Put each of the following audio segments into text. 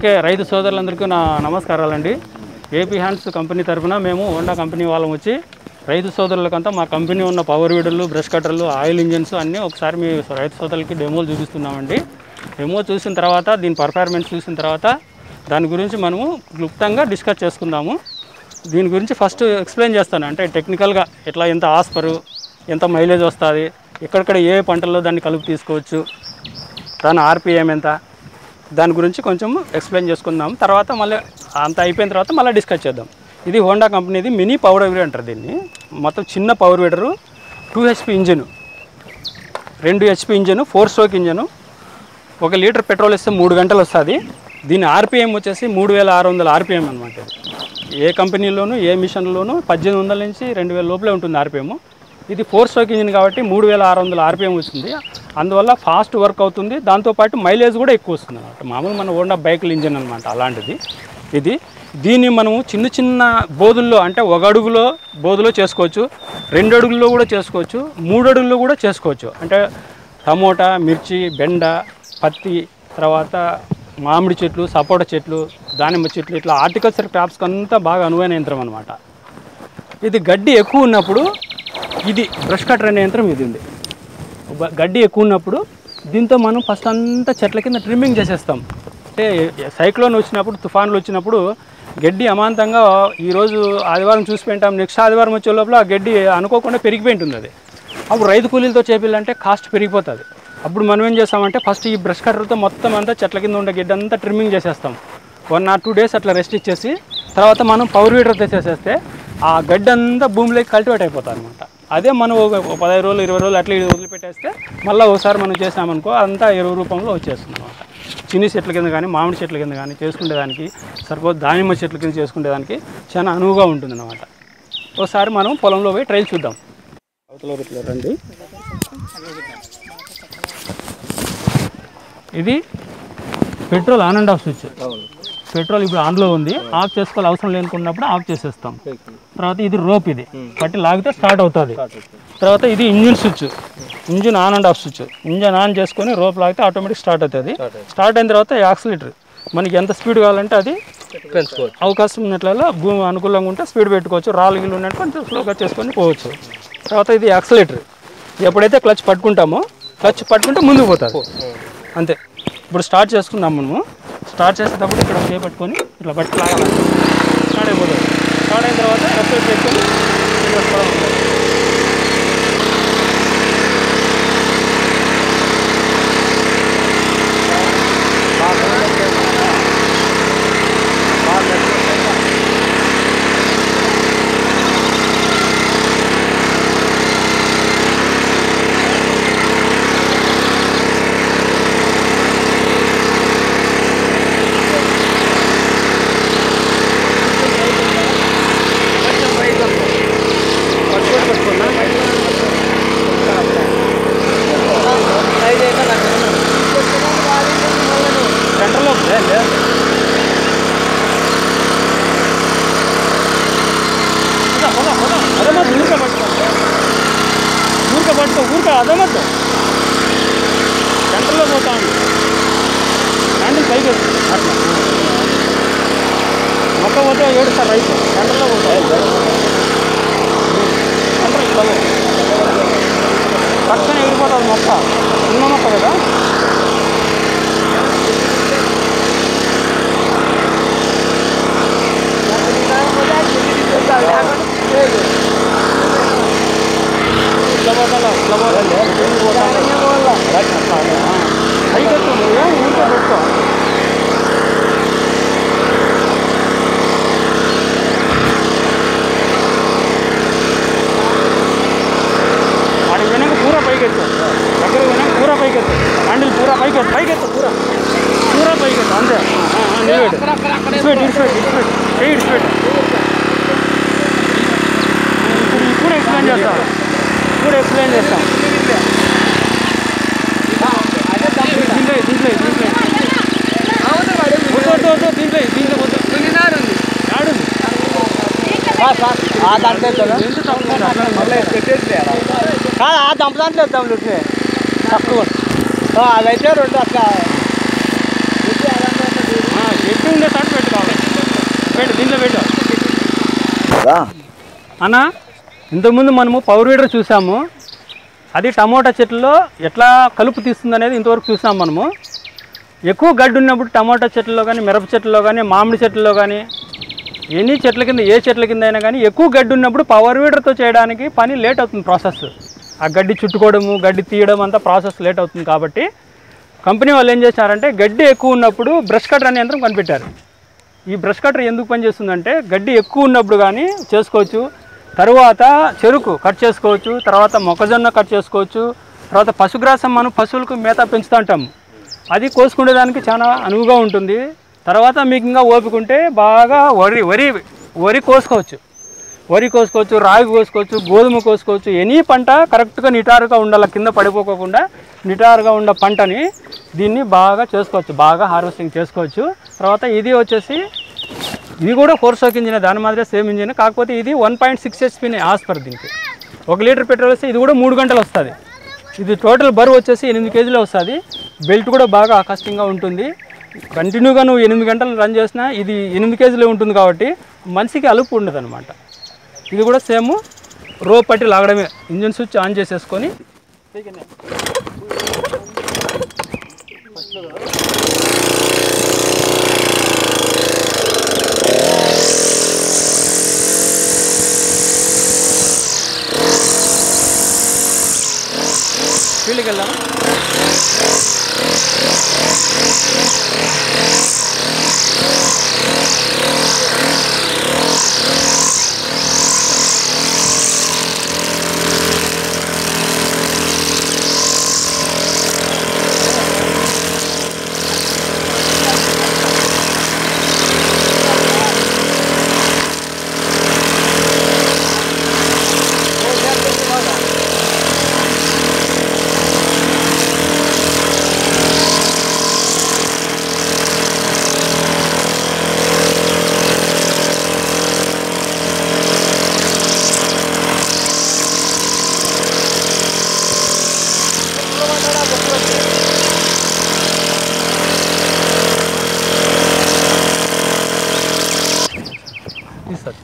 Okay రైతు సోదరులందరికీ నా నమస్కారాలండి ఏపీ హ్యాండ్స్ కంపెనీ తరఫున మేము హోండా కంపెనీ వాళ్ళం వచ్చి రైతు సోదరులకంతా మా కంపెనీ ఉన్న పవర్ వీడర్లు బ్రష్ కట్టర్లు ఆయిల్ ఇంజన్స్ అన్నీ ఒకసారి మీ రైతు సోదరులకి డెమోలు చూపిస్తున్నామండి డెమో చూసిన తర్వాత దీని పర్ఫార్మెన్స్ చూసిన తర్వాత దాని గురించి మనము క్లుప్తంగా డిస్కస్ చేసుకుందాము దీని గురించి ఫస్ట్ ఎక్స్ప్లెయిన్ చేస్తాను అంటే టెక్నికల్గా ఎట్లా ఎంత ఆస్పరు ఎంత మైలేజ్ వస్తుంది ఎక్కడెక్కడ ఏ పంటల్లో దాన్ని కలుపు తీసుకోవచ్చు దాని ఆర్పిఎం ఎంత దాని గురించి కొంచెం ఎక్స్ప్లెయిన్ చేసుకుందాం తర్వాత మళ్ళీ అంత అయిపోయిన తర్వాత మళ్ళీ డిస్కస్ చేద్దాం ఇది హోండా కంపెనీది మినీ పవర్ వీడర్ అంటారు దీన్ని మొత్తం చిన్న power weeder two HP engine రెండు HP engine four stroke engine ఒక లీటర్ పెట్రోల్ ఇస్తే మూడు గంటలు వస్తుంది దీని ఆర్పిఎం వచ్చేసి మూడు వేల ఆరు వందల ఆర్పిఎం అనమాట ఏ కంపెనీలోనూ ఏ మిషన్లోనూ పద్దెనిమిది వందల నుంచి రెండు వేల లోపలే ఉంటుంది ఆర్పిఎం ఇది ఫోర్ స్ట్రోక్ ఇంజిన్ కాబట్టి మూడు వేల ఆరు వందల ఆర్పిఎం వస్తుంది అందువల్ల ఫాస్ట్ వర్క్ అవుతుంది దాంతోపాటు మైలేజ్ కూడా ఎక్కువ వస్తుంది అనమాట మామూలు మన హోండా బైకుల ఇంజిన్ అనమాట అలాంటిది ఇది దీన్ని మనము చిన్న చిన్న బోధుల్లో అంటే ఒక అడుగులో బోధులో చేసుకోవచ్చు రెండు అడుగుల్లో కూడా చేసుకోవచ్చు మూడు అడుగుల్లో కూడా చేసుకోవచ్చు అంటే టమోటా మిర్చి బెండ పత్తి తర్వాత మామిడి చెట్లు సపోటా చెట్లు దానిమ్మ చెట్లు ఇట్లా హార్టికల్చర్ క్రాప్స్కి అంతా బాగా అనువైన యంత్రం అనమాట ఇది గడ్డి ఎక్కువ ఉన్నప్పుడు ఇది బ్రష్ కటర్ అనే యంత్రం ఇది ఉంది బ- గడ్డి ఎక్కువ ఉన్నప్పుడు దీంతో మనం ఫస్ట్ అంతా చెట్ల కింద ట్రిమ్మింగ్ చేసేస్తాం అంటే సైక్లోన్ వచ్చినప్పుడు తుఫాన్లు వచ్చినప్పుడు గడ్డి అమాంతంగా ఈరోజు ఆదివారం చూసి పెంటాం నెక్స్ట్ ఆదివారం వచ్చే లోపల ఆ గడ్డి అనుకోకుండా పెరిగిపోయి ఉంటుంది అది అప్పుడు రైతు కూలీలతో చేపిల్లంటే కాస్ట్ పెరిగిపోతుంది అప్పుడు మనం ఏం చేస్తామంటే ఫస్ట్ ఈ బ్రష్ కట్టర్తో మొత్తం అంతా చెట్ల కింద ఉండే గడ్డి అంతా ట్రిమ్మింగ్ చేసేస్తాం వన్ ఆర్ టూ డేస్ అట్లా రెస్ట్ ఇచ్చేసి తర్వాత మనం పవర్ వీడర్ తెచ్చేసేస్తే ఆ గడ్డి అంతా భూమిలోకి కల్టివేట్ అయిపోతుంది అనమాట అదే మనం ఒక ఒక పదహైదు రోజులు ఇరవై రోజులు అట్లా వదిలిపెట్టేస్తే మళ్ళీ ఒకసారి మనం చేసామనుకో అంతా ఎరువు రూపంలో వచ్చేస్తుంది అనమాట చిన్ని చెట్ల కింద కానీ మామిడి చెట్ల కింద కానీ చేసుకునేదానికి సరిపోతే దానిమ్మ చెట్ల కింద చేసుకునేదానికి చాలా అనువుగా ఉంటుంది అనమాట ఒకసారి మనం పొలంలో పోయి ట్రైల్ చూద్దాం అవతల ఇట్లా రండి ఇది petrol on and off switch petrol ఇప్పుడు ఆన్లో ఉంది ఆఫ్ చేసుకోవాలి అవసరం లేనుకున్నప్పుడు ఆఫ్ చేసేస్తాం తర్వాత ఇది రోప్ ఇది పట్టి లాగితే స్టార్ట్ అవుతుంది తర్వాత ఇది engine switch engine on and off switch engine on చేసుకొని రోప్ లాగితే ఆటోమేటిక్ స్టార్ట్ అవుతుంది స్టార్ట్ అయిన తర్వాత యాక్సిలేటర్ మనకి ఎంత స్పీడ్ కావాలంటే అది పెంచుకోవచ్చు అవకాశం ఉన్నట్లలో భూమి అనుకూలంగా ఉంటే స్పీడ్ పెట్టుకోవచ్చు రాళ్ళు గిల్లు ఉన్నట్టు కొంచెం స్లోగా చేసుకొని పోవచ్చు తర్వాత ఇది యాక్సిలేటర్ ఎప్పుడైతే క్లచ్ పట్టుకుంటామో క్లచ్ పట్టుకుంటే ముందుకు పోతుంది అంతే ఇప్పుడు స్టార్ట్ చేసుకుందాం మనము స్టార్ట్ చేసేటప్పుడు ఇక్కడ చేపట్టుకొని ఇట్లా పట్టి లాగాలి స్టార్ట్ అయిపోతుంది స్టార్ట్ అయిన తర్వాత రెస్పెక్ట్ చేసుకొని ఇట్లా వస్తూ ఉంటుంది. పట్టుకొని పట్టుకున్నా సెంటర్లో ఉందే లేదు పోదా, పోదా, పోదా. అదే మరి ఊరికే పట్టుకో ఊరికే పట్టుకో ఊరికే అదే మొత్తం సెంటర్లో పోతా ఉంది హ్యాండిల్ పైకి ఎత్తు. అట్లా మొక్క పోతే ఏడుస్తారు రైతు సెంటర్లో పోతా సెంటర్ ఇట్లా పో. పక్కన ఎగిరిపోతుంది మొక్క చిన్న మొక్క కదా ఇట్లా పోతాలా ఇట్లా పోతాలే పైకి ఎత్తు నువ్వు ఏం ఊరికే పెట్టుకో వాడికి వినాక పూరా పైకి ఎత్తు దగ్గర వినాక పూరా పైకి ఎత్తు హ్యాండిల్ పూరా పైకి ఎత్తు పైకి ఎత్తు పూరా పూరా పైకి ఎత్తు అంతే నిలబెట్టు ఇడిచిపెట్టు ఇడిచిపెట్టు ఇడిచిపెట్టు చేయి ఇడిచిపెట్టు ఇప్పుడు ఇప్పుడు ఎక్స్ప్లెయిన్ చేస్తాం ఇప్పుడు ఎక్స్ప్లెయిన్ చేస్తాం దీంట్లో దీంట్లో దీంట్లో వద్దు వద్దు వద్దు దీంట్లో దీంట్లో వద్దు ఆడుంది ఆ దాంట్లో వేద్దామా? ఎందుకు తక్కువ అట్లా మళ్ళీ పెట్టేసి కాదు ఆ దంప దాంట్లో వేద్దాం లుట్నే తక్కువ ఆ, అదైతే రెండు అట్లా ఆ, ఎట్టి ఉండే చోట పెట్టుకోవాలి పెట్టు దీంట్లో పెట్టు అన్న ఇంతకుముందు మనము పవర్ వీడర్ చూసాము అది టమోటా చెట్లలో ఎట్లా కలుపు తీస్తుంది అనేది ఇంతవరకు చూసాం మనము ఎక్కువ గడ్డి ఉన్నప్పుడు టమోటా చెట్లలో కానీ మిరప చెట్లలో కానీ మామిడి చెట్లలో కానీ ఎన్ని చెట్ల కింద ఏ చెట్ల కింద అయినా కానీ ఎక్కువ గడ్డి ఉన్నప్పుడు పవర్ వీడర్తో చేయడానికి పని లేట్ అవుతుంది ప్రాసెస్ ఆ గడ్డి చుట్టుకోవడము గడ్డి తీయడం అంతా ప్రాసెస్ లేట్ అవుతుంది కాబట్టి కంపెనీ వాళ్ళు ఏం చేశారంటే గడ్డి ఎక్కువ ఉన్నప్పుడు బ్రష్ కటర్ అనే యంత్రం కనిపెట్టారు ఈ బ్రష్ కటర్ ఎందుకు పనిచేస్తుందంటే గడ్డి ఎక్కువ ఉన్నప్పుడు కానీ చేసుకోవచ్చు తర్వాత చెరుకు కట్ చేసుకోవచ్చు తర్వాత మొక్కజొన్న కట్ చేసుకోవచ్చు తర్వాత పశుగ్రాసం మనం పశువులకు మేత పెంచుతూ ఉంటాము అది కోసుకునేదానికి చాలా అనువుగా ఉంటుంది తర్వాత మీకు ఇంకా ఓపిక ఉంటే బాగా వరి వరి వరి కోసుకోవచ్చు వరి కోసుకోవచ్చు రాగి కోసుకోవచ్చు గోధుమ కోసుకోవచ్చు ఎనీ పంట కరెక్ట్గా నిటారుగా ఉండాలి కింద పడిపోకుండా నిటారుగా ఉన్న పంటని దీన్ని బాగా చేసుకోవచ్చు బాగా హార్వెస్టింగ్ చేసుకోవచ్చు తర్వాత ఇది వచ్చేసి ఇది కూడా ఫోర్ స్ట్రోక్ ఇంజిన్ దాని మాదిరే సేమ్ ఇంజిన్ కాకపోతే ఇది వన్ పాయింట్ సిక్స్ హెచ్పిని ఆస్పర్ దీనికి ఒక లీటర్ పెట్రోల్ వస్తే ఇది కూడా మూడు గంటలు వస్తుంది ఇది టోటల్ బరువు వచ్చేసి ఎనిమిది కేజీలు వస్తుంది బెల్ట్ కూడా బాగా ఆకస్టింగ్గా ఉంటుంది కంటిన్యూగా నువ్వు ఎనిమిది గంటలు రన్ చేసినా ఇది ఎనిమిది కేజీలే ఉంటుంది కాబట్టి మనిషికి అలుపు ఉండదు అనమాట ఇది కూడా సేమ్ రో పట్టి లాగడమే ఇంజిన్ స్విచ్ ఆన్ చేసేసుకొని ఫీల్డ్కి వెళ్దామా తీస్తారు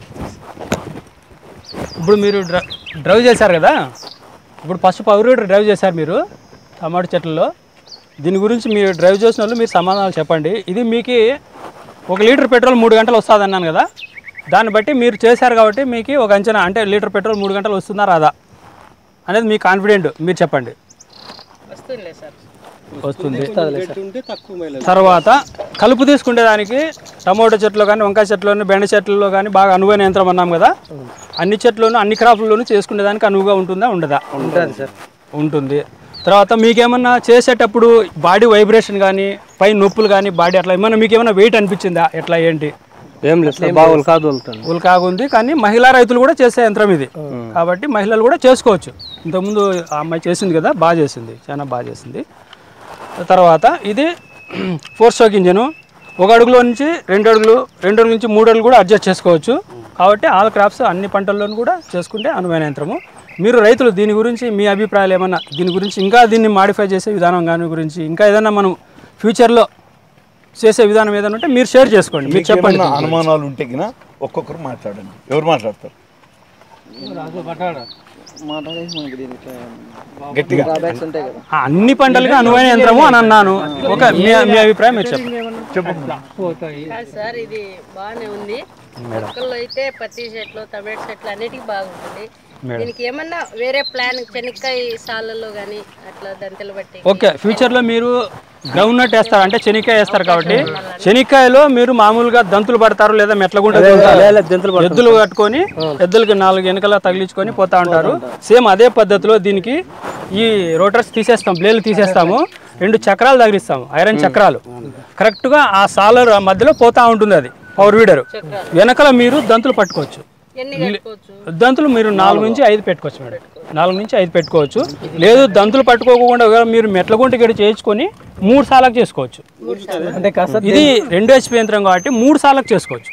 ఇప్పుడు మీరు డ్ర డ్రైవ్ చేశారు కదా ఇప్పుడు ఫస్ట్ పవర్ వీడర్ డ్రైవ్ చేశారు మీరు టమాటో చెట్లలో దీని గురించి మీరు డ్రైవ్ చేసిన వాళ్ళు మీరు సమాధానాలు చెప్పండి ఇది మీకు ఒక లీటర్ పెట్రోల్ మూడు గంటలు వస్తుంది అన్నాను కదా దాన్ని బట్టి మీరు చేశారు కాబట్టి మీకు ఒక అంచనా అంటే లీటర్ పెట్రోల్ మూడు గంటలు వస్తుందా రాదా అనేది మీ కాన్ఫిడెంట్ మీరు చెప్పండి వస్తుందిలే సార్ వస్తుంది ఉంటే తక్కువ మైలేజ్ తర్వాత కలుపు తీసుకునే దానికి టమోటా చెట్లు కానీ వంకాయ చెట్లు బెండ చెట్లలో కానీ బాగా అనువైన యంత్రం అన్నాం కదా అన్ని చెట్లను అన్ని క్రాప్లలోనూ చేసుకునే దానికి అనువుగా ఉంటుందా ఉండదా ఉంటుంది సార్ ఉంటుంది తర్వాత మీకేమన్నా చేసేటప్పుడు బాడీ వైబ్రేషన్ కానీ పై నొప్పులు కానీ బాడీ అట్లా ఏమన్నా మీకు ఏమైనా వెయిట్ అనిపించిందా ఎట్లా ఏంటి ఏం లేదు సార్ బాగా ఉల్కాదు వెళ్తాను ఉల్కాగా ఉంది కానీ మహిళా రైతులు కూడా చేసే యంత్రం ఇది కాబట్టి మహిళలు కూడా చేసుకోవచ్చు ఇంతకుముందు ఆ అమ్మాయి చేసింది కదా బాగా చేసింది చాలా బాగా చేసింది తర్వాత ఇది ఫోర్ స్ట్రోక్ ఇంజను ఒక అడుగులో నుంచి రెండు అడుగులు రెండు అడుగుల నుంచి మూడు అడుగులు కూడా అడ్జస్ట్ చేసుకోవచ్చు కాబట్టి ఆల్ క్రాప్స్ అన్ని పంటల్లోనూ కూడా చేసుకుంటే అనువైన యంత్రము మీరు రైతులు దీని గురించి మీ అభిప్రాయాలు ఏమన్నా దీని గురించి ఇంకా దీన్ని మాడిఫై చేసే విధానం కానీ గురించి ఇంకా ఏదైనా మనం ఫ్యూచర్లో చేసే విధానం ఏదైనా ఉంటే మీరు షేర్ చేసుకోండి మీరు చెప్పండి ఏమన్నా అనుమానాలు ఉంటే గిన ఒక్కొక్కరు మాట్లాడండి ఎవరు మాట్లాడతారు గట్టిగా ఆ, అన్ని పంటలకి అనువైన యంత్రము అని అన్నాను ఒక మీ మీ అభిప్రాయం మీరు చెప్పండి కాదు సార్ ఇది బాగానే ఉంది మొక్కల్లో అయితే పత్తి చెట్లు టమాటో చెట్లు అన్నిటికీ బాగుంటుంది దీనికి ఏమన్నా వేరే ప్లాన్ చెనక్కాయ సాలలో కానీ అట్లా దంతలు బట్టి ఓకే ఫ్యూచర్లో మీరు గ్రౌండ్ నట్ వేస్తారు అంటే శనిక్కాయ వేస్తారు కాబట్టి శనిక్కాయలో మీరు మామూలుగా దంతులు పడతారు లేదా మెట్లగుంట తోలుతారు. ఎద్దులు కట్టుకొని ఎద్దులకి నాలుగు వెనకల తగిలించుకొని పోతా ఉంటారు సేమ్ అదే పద్ధతిలో దీనికి ఈ రోటర్స్ తీసేస్తాం బ్లేలు తీసేస్తాము రెండు చక్రాలు తగిలిస్తాము ఐరన్ చక్రాలు కరెక్ట్గా ఆ సాలర్ మధ్యలో పోతా ఉంటుంది అది పవర్ వీడర్ వెనకల మీరు దంతులు పట్టుకోవచ్చు ఎన్ని కట్టుకోవచ్చు దంతులు మీరు నాలుగు నుంచి ఐదు పెట్టుకోవచ్చు మేడం నాలుగు నుంచి ఐదు పెట్టుకోవచ్చు లేదు దంతులు పట్టుకోకుండా ఒకవేళ మీరు మెట్ల గుంట గడి చేయించుకొని మూడు సార్లకు చేసుకోవచ్చు అంటే కాస్త ఇది రెండు హెచ్పి యంత్రం కాబట్టి మూడు సార్లకు చేసుకోవచ్చు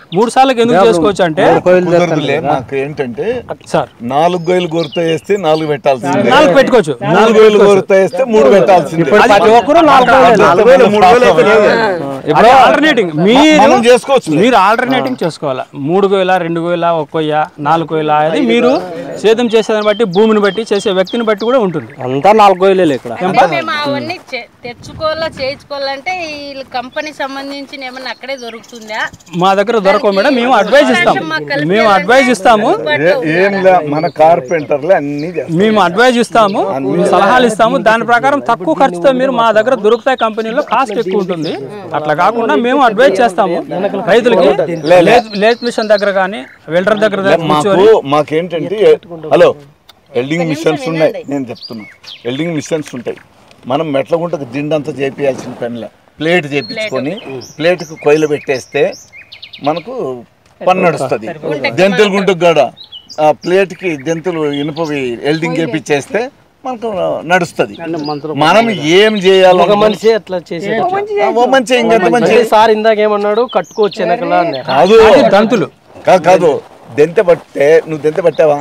మూడు సార్లకి ఎందుకు చేసుకోవచ్చు అంటే కుదరదులే మాకు ఏంటంటే సార్ నాలుగు గొయ్యలు గొరత వేస్తే నాలుగు పెట్టాల్సిందే నాలుగు పెట్టుకోవచ్చు నాలుగు గొయ్యలు గొరత వేస్తే మూడు పెట్టాల్సిందే ప్రతి ఒక్కరు నాలుగు నాలుగు వేలు, మూడు వేలు అయితే లేదు. ఇప్పుడు ఆల్టర్నేటింగ్ మీరు మనం చేసుకోవచ్చు మీరు ఆల్టర్నేటింగ్ చేసుకోవాలి మూడు గోయల రెండు గోయల ఒక కొయ్య నాలుగు గోయల అది మీరు సేద్యం చేసేదాన్ని బట్టి భూమిని బట్టి చేసే వ్యక్తిని బట్టి కూడా ఉంటుంది అంతా నాలుగు గోయలే ఇక్కడ అంటే మేము అవన్నీ చె- తెచ్చుకోవాలా చేయించుకోవాలంటే ఈ కంపెనీ సంబంధించిన ఏమన్నా అక్కడే దొరుకుతుందా మా దగ్గర దొరకవు మేడం మేము అడ్వైజ్ ఇస్తాం మేము అడ్వైజ్ ఇస్తాము ఏ- ఏం లే మన కార్పెంటర్లే అన్ని చేస్తారు. మేము అడ్వైజ్ ఇస్తాము మేము సలహాలు ఇస్తాము దాని ప్రకారం తక్కువ ఖర్చుతో మీరు మా దగ్గర దొరుకుతాయి కంపెనీలో కాస్ట్ ఎక్కువ ఉంటుంది అట్లా కాకుండా మేము అడ్వైజ్ చేస్తాము రైతులకి లేత్- లేత్ మిషన్ దగ్గర కానీ వెల్డర్ దగ్గర లే, కూర్చొని మాకు మాకేంటంటే హలో వెల్డింగ్ మిషన్స్ ఉన్నాయి నేను చెప్తున్నా వెల్డింగ్ మిషన్స్ ఉంటాయి మనం మెట్లగుంటకు దిండంతా చేపియాల్సిన పనిలే ప్లేట్ చేపించుకొని ప్లేట్కి కొయ్యలు పెట్టేస్తే మనకు పని నడుస్తుంది దెంతులు గుంటుకు కూడా ఆ ప్లేట్కి దెంతులు ఇనుపవి వెల్డింగ్ చేపించేస్తే మనకు నడుస్తుంది మనం ఏం చేయాలి ఒక మనిషి అట్లా చేసే ఓ మంచి ఇంకెంత మంచి సార్ ఇందాక ఏమన్నాడు కట్టుకోవచ్చు వెనకలా అన్నారు. కాదు దంతులు కాదు కాదు దెంత పట్టే నువ్వు దెంత పట్టావా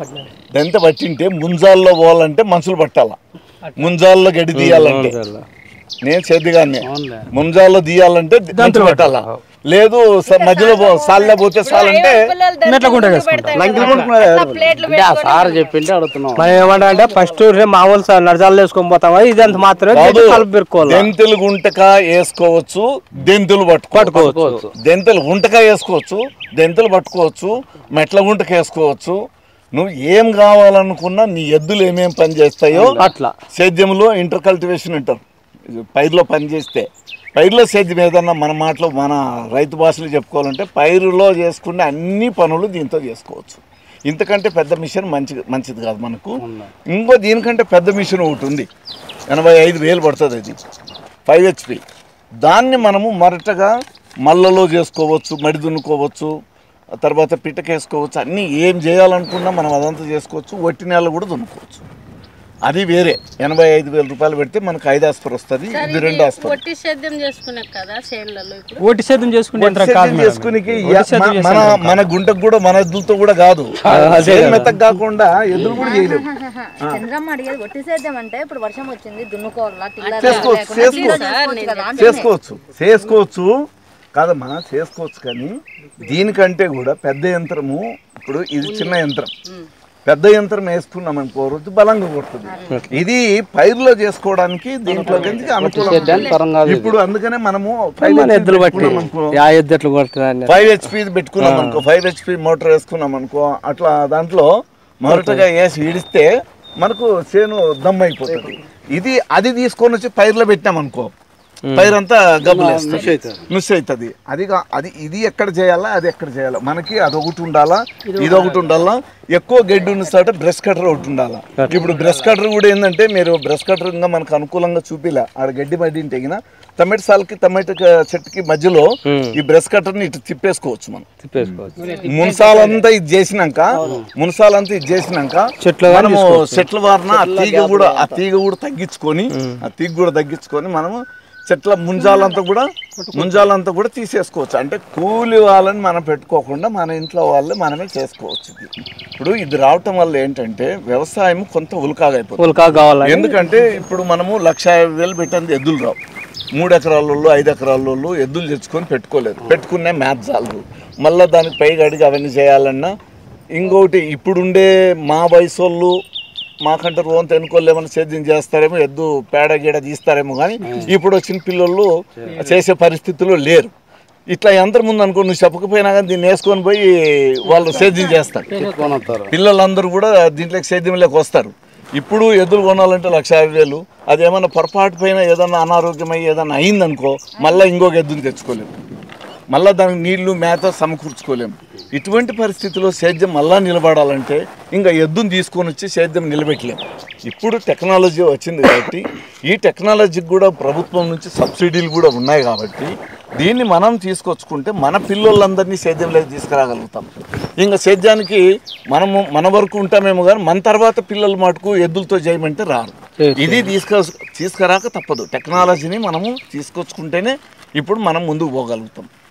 దెంత పట్టింటే ముంజాల్లో పోవాలంటే మనుషులు పట్టాలా ముంజాల్లో గడ్డి తీయాలంటే నేను చేద్దిగానే ముంజాల్లో తీయాలంటే దంతులు పట్టాలా లేదు స- మధ్యలో పో- సాల్లో పోతే సాలంటే మెట్ల గుంట వేసుకుంటాం. ప్లేట్లు అంటే ఆ సార్ చెప్పింటే అడుగుతున్నాం మనం ఏమంటా అంటే ఫస్ట్ మామూలు సార్ నడజాలు వేసుకొని పోతాం అది ఇదంతా మాత్రమే కాదు దీంట్లో కలుపు పెరుకోవాలి దెంతులు గుంటక వేసుకోవచ్చు దెంతులు పట్టుకోవచ్చు దెంతులు గుంటక వేసుకోవచ్చు దెంతులు పట్టుకోవచ్చు మెట్ల గుంటక వేసుకోవచ్చు నువ్వు ఏం కావాలనుకున్నా నీ ఎద్దులు ఏమేం పని చేస్తాయో అట్లా సేద్యంలో ఇంటర్ కల్టివేషన్ అంటారు ఇది పైరులో పని చేస్తే పైరులో సేద్యం ఏదన్నా మన మాటలో మన రైతు భాషలో చెప్పుకోవాలంటే పైరులో చేసుకునే అన్ని పనులు దీంతో చేసుకోవచ్చు ఇంతకంటే పెద్ద మిషన్ మంచి మంచిది కాదు మనకు ఇంకో దీనికంటే పెద్ద మిషన్ ఒకటి ఉంది ఎనభై ఐదు వేలు పడుతుంది అది ఫైవ్ హెచ్పి దాన్ని మనము మొరటగా మల్లలో చేసుకోవచ్చు మడి దున్నుకోవచ్చు ఆ తర్వాత పిట్టకేసుకోవచ్చు అన్నీ ఏం చేయాలనుకున్నా మనం అదంతా చేసుకోవచ్చు ఒట్టి నేల కూడా దున్నుకోవచ్చు అది వేరే ఎనభై ఐదు వేల రూపాయలు పెడితే మనకు ఐదు ఆస్పర్ వస్తుంది ఇది రెండు ఆస్పర్ పొట్టి సేద్యం చేసుకునే కదా చేనులలో ఇప్పుడు ఓటి సేద్యం చేసుకుంటే ఎంత కాదు మేడం. చేసుకునికి ఒట్టి సేద్యం మన మన గుంటకు కూడా మన ఎద్దులతో కూడా కాదు చేను మెత్తకు కాకుండా ఎద్దులు కూడా చేయలేవు చంద్రమ్మ అడిగేది ఒట్టి సేద్యం అంటే ఇప్పుడు వర్షం వచ్చింది దున్నుకోవాలా టిల్లర్ చేసుకోవచ్చు లేకుండా చేసుకోవచ్చు టిల్లర్ చేసుకోవచ్చు కదా అంటే చేసుకోవచ్చు చేసుకోవచ్చు కాదమ్మా చేసుకోవచ్చు కానీ దీనికంటే కూడా పెద్ద యంత్రము ఇప్పుడు ఇది చిన్న యంత్రం పెద్ద యంత్రం వేసుకున్నాం అనుకో రోజు బలంగా కొడుతుంది ఇది పైరులో చేసుకోవడానికి దీంట్లో కిందకి అనుకూలం ఇప్పుడు అందుకనే మనము ఫైవ్ మన ఎద్దులు బట్టి పెట్టుకున్నాం అనుకో యా ఎద్దు ఎట్లా కొడుతుంది ఫైవ్ హెచ్పి పెట్టుకున్నాం అనుకో ఫైవ్ హెచ్పి మోటార్ వేసుకున్నాం అనుకో అట్లా దాంట్లో మొదటగా వేసి ఈడిస్తే మనకు చేను దమ్ అయిపోతుంది ఇది అది తీసుకొని వచ్చి పైర్లో పెట్టాం అనుకో పైర్ అంతా గబ్బులు మిస్ అవుతుంది అది కా- అది ఇది ఎక్కడ చేయాలా అది ఎక్కడ చేయాలా మనకి అదొకటి ఉండాలా ఇది ఒకటి ఉండాలా ఎక్కువ గడ్డి ఉన్న చోట బ్రష్ కటర్ ఒకటి ఉండాలా ఇప్పుడు బ్రష్ కటర్ కూడా ఏంటంటే మీరు బ్రష్ కటర్ ఇంకా మనకు అనుకూలంగా చూపిలా ఆడ గడ్డి మడ్డి తెగిన టమాటో సాల్కి టమాటో చెట్టుకి మధ్యలో ఈ బ్రష్ కట్టర్ని ఇటు తిప్పేసుకోవచ్చు మనం తిప్పేసుకోవచ్చు మునసాలంతా ఇది చేసినాక మునసాలంతా ఇది చేసినాక చెట్ల మనము చెట్ల వారిన ఆ తీగ కూడా ఆ తీగ కూడా తగ్గించుకొని ఆ తీగ కూడా తగ్గించుకొని మనము చెట్ల ముంజాలంతా కూడా ముంజాలంతా కూడా తీసేసుకోవచ్చు అంటే కూలి వాళ్ళని మనం పెట్టుకోకుండా మన ఇంట్లో వాళ్ళే మనమే చేసుకోవచ్చు ఇది. ఇప్పుడు ఇది రావటం వల్ల ఏంటంటే వ్యవసాయం కొంత ఉల్కాగైపోతుంది ఉల్కా కావాలని ఎందుకంటే ఇప్పుడు మనము లక్ష యాభై వేలు పెట్టింది ఎద్దులు రావు మూడు ఎకరాలలో ఐదు ఎకరాలలో ఎద్దులు తెచ్చుకొని పెట్టుకోలేదు పెట్టుకునే మ్యాథ్ చాలు మళ్ళీ దానికి పైగా అడిగి అవన్నీ చేయాలన్నా ఇంకొకటి ఇప్పుడుండే మా వయసు వాళ్ళు మాకంటే రోంత ఎన్నుకోళ్ళు ఏమైనా సేద్యం చేస్తారేమో ఎద్దు పేడ గీడ తీస్తారేమో కానీ ఇప్పుడు వచ్చిన పిల్లలు చేసే పరిస్థితుల్లో లేరు ఇట్లా యంత్రం ఉంది అనుకో నువ్వు చెప్పకపోయినా కానీ దీన్ని వేసుకొని పోయి వాళ్ళు సేద్యం చేస్తారు పిల్లలందరూ కూడా దీంట్లోకి సేద్యంలోకి వస్తారు ఇప్పుడు ఎద్దులు కొనాలంటే లక్ష యాభై వేలు అది ఏమన్నా పొరపాటు పైన ఏదన్నా అనారోగ్యమై ఏదన్నా అయిందనుకో మళ్ళీ ఇంకొక ఎద్దుని తెచ్చుకోలేము మళ్ళీ దానికి నీళ్లు మేత సమకూర్చుకోలేము ఇటువంటి పరిస్థితిలో సేద్యం మళ్ళా నిలబడాలంటే ఇంకా ఎద్దుని తీసుకొని వచ్చి సేద్యం నిలబెట్టలేము ఇప్పుడు టెక్నాలజీ వచ్చింది కాబట్టి ఈ టెక్నాలజీకి కూడా ప్రభుత్వం నుంచి సబ్సిడీలు కూడా ఉన్నాయి కాబట్టి దీన్ని మనం తీసుకొచ్చుకుంటే మన పిల్లలందరినీ సేద్యంలోకి తీసుకురాగలుగుతాం ఇంకా సేద్యానికి మనము మన వరకు ఉంటామేమో కానీ మన తర్వాత పిల్లలు మటుకు ఎద్దులతో చేయమంటే రారు ఇది తీసుక తీసుకురాక తప్పదు టెక్నాలజీని మనము తీసుకొచ్చుకుంటేనే ఇప్పుడు మనం ముందుకు పోగలుగుతాం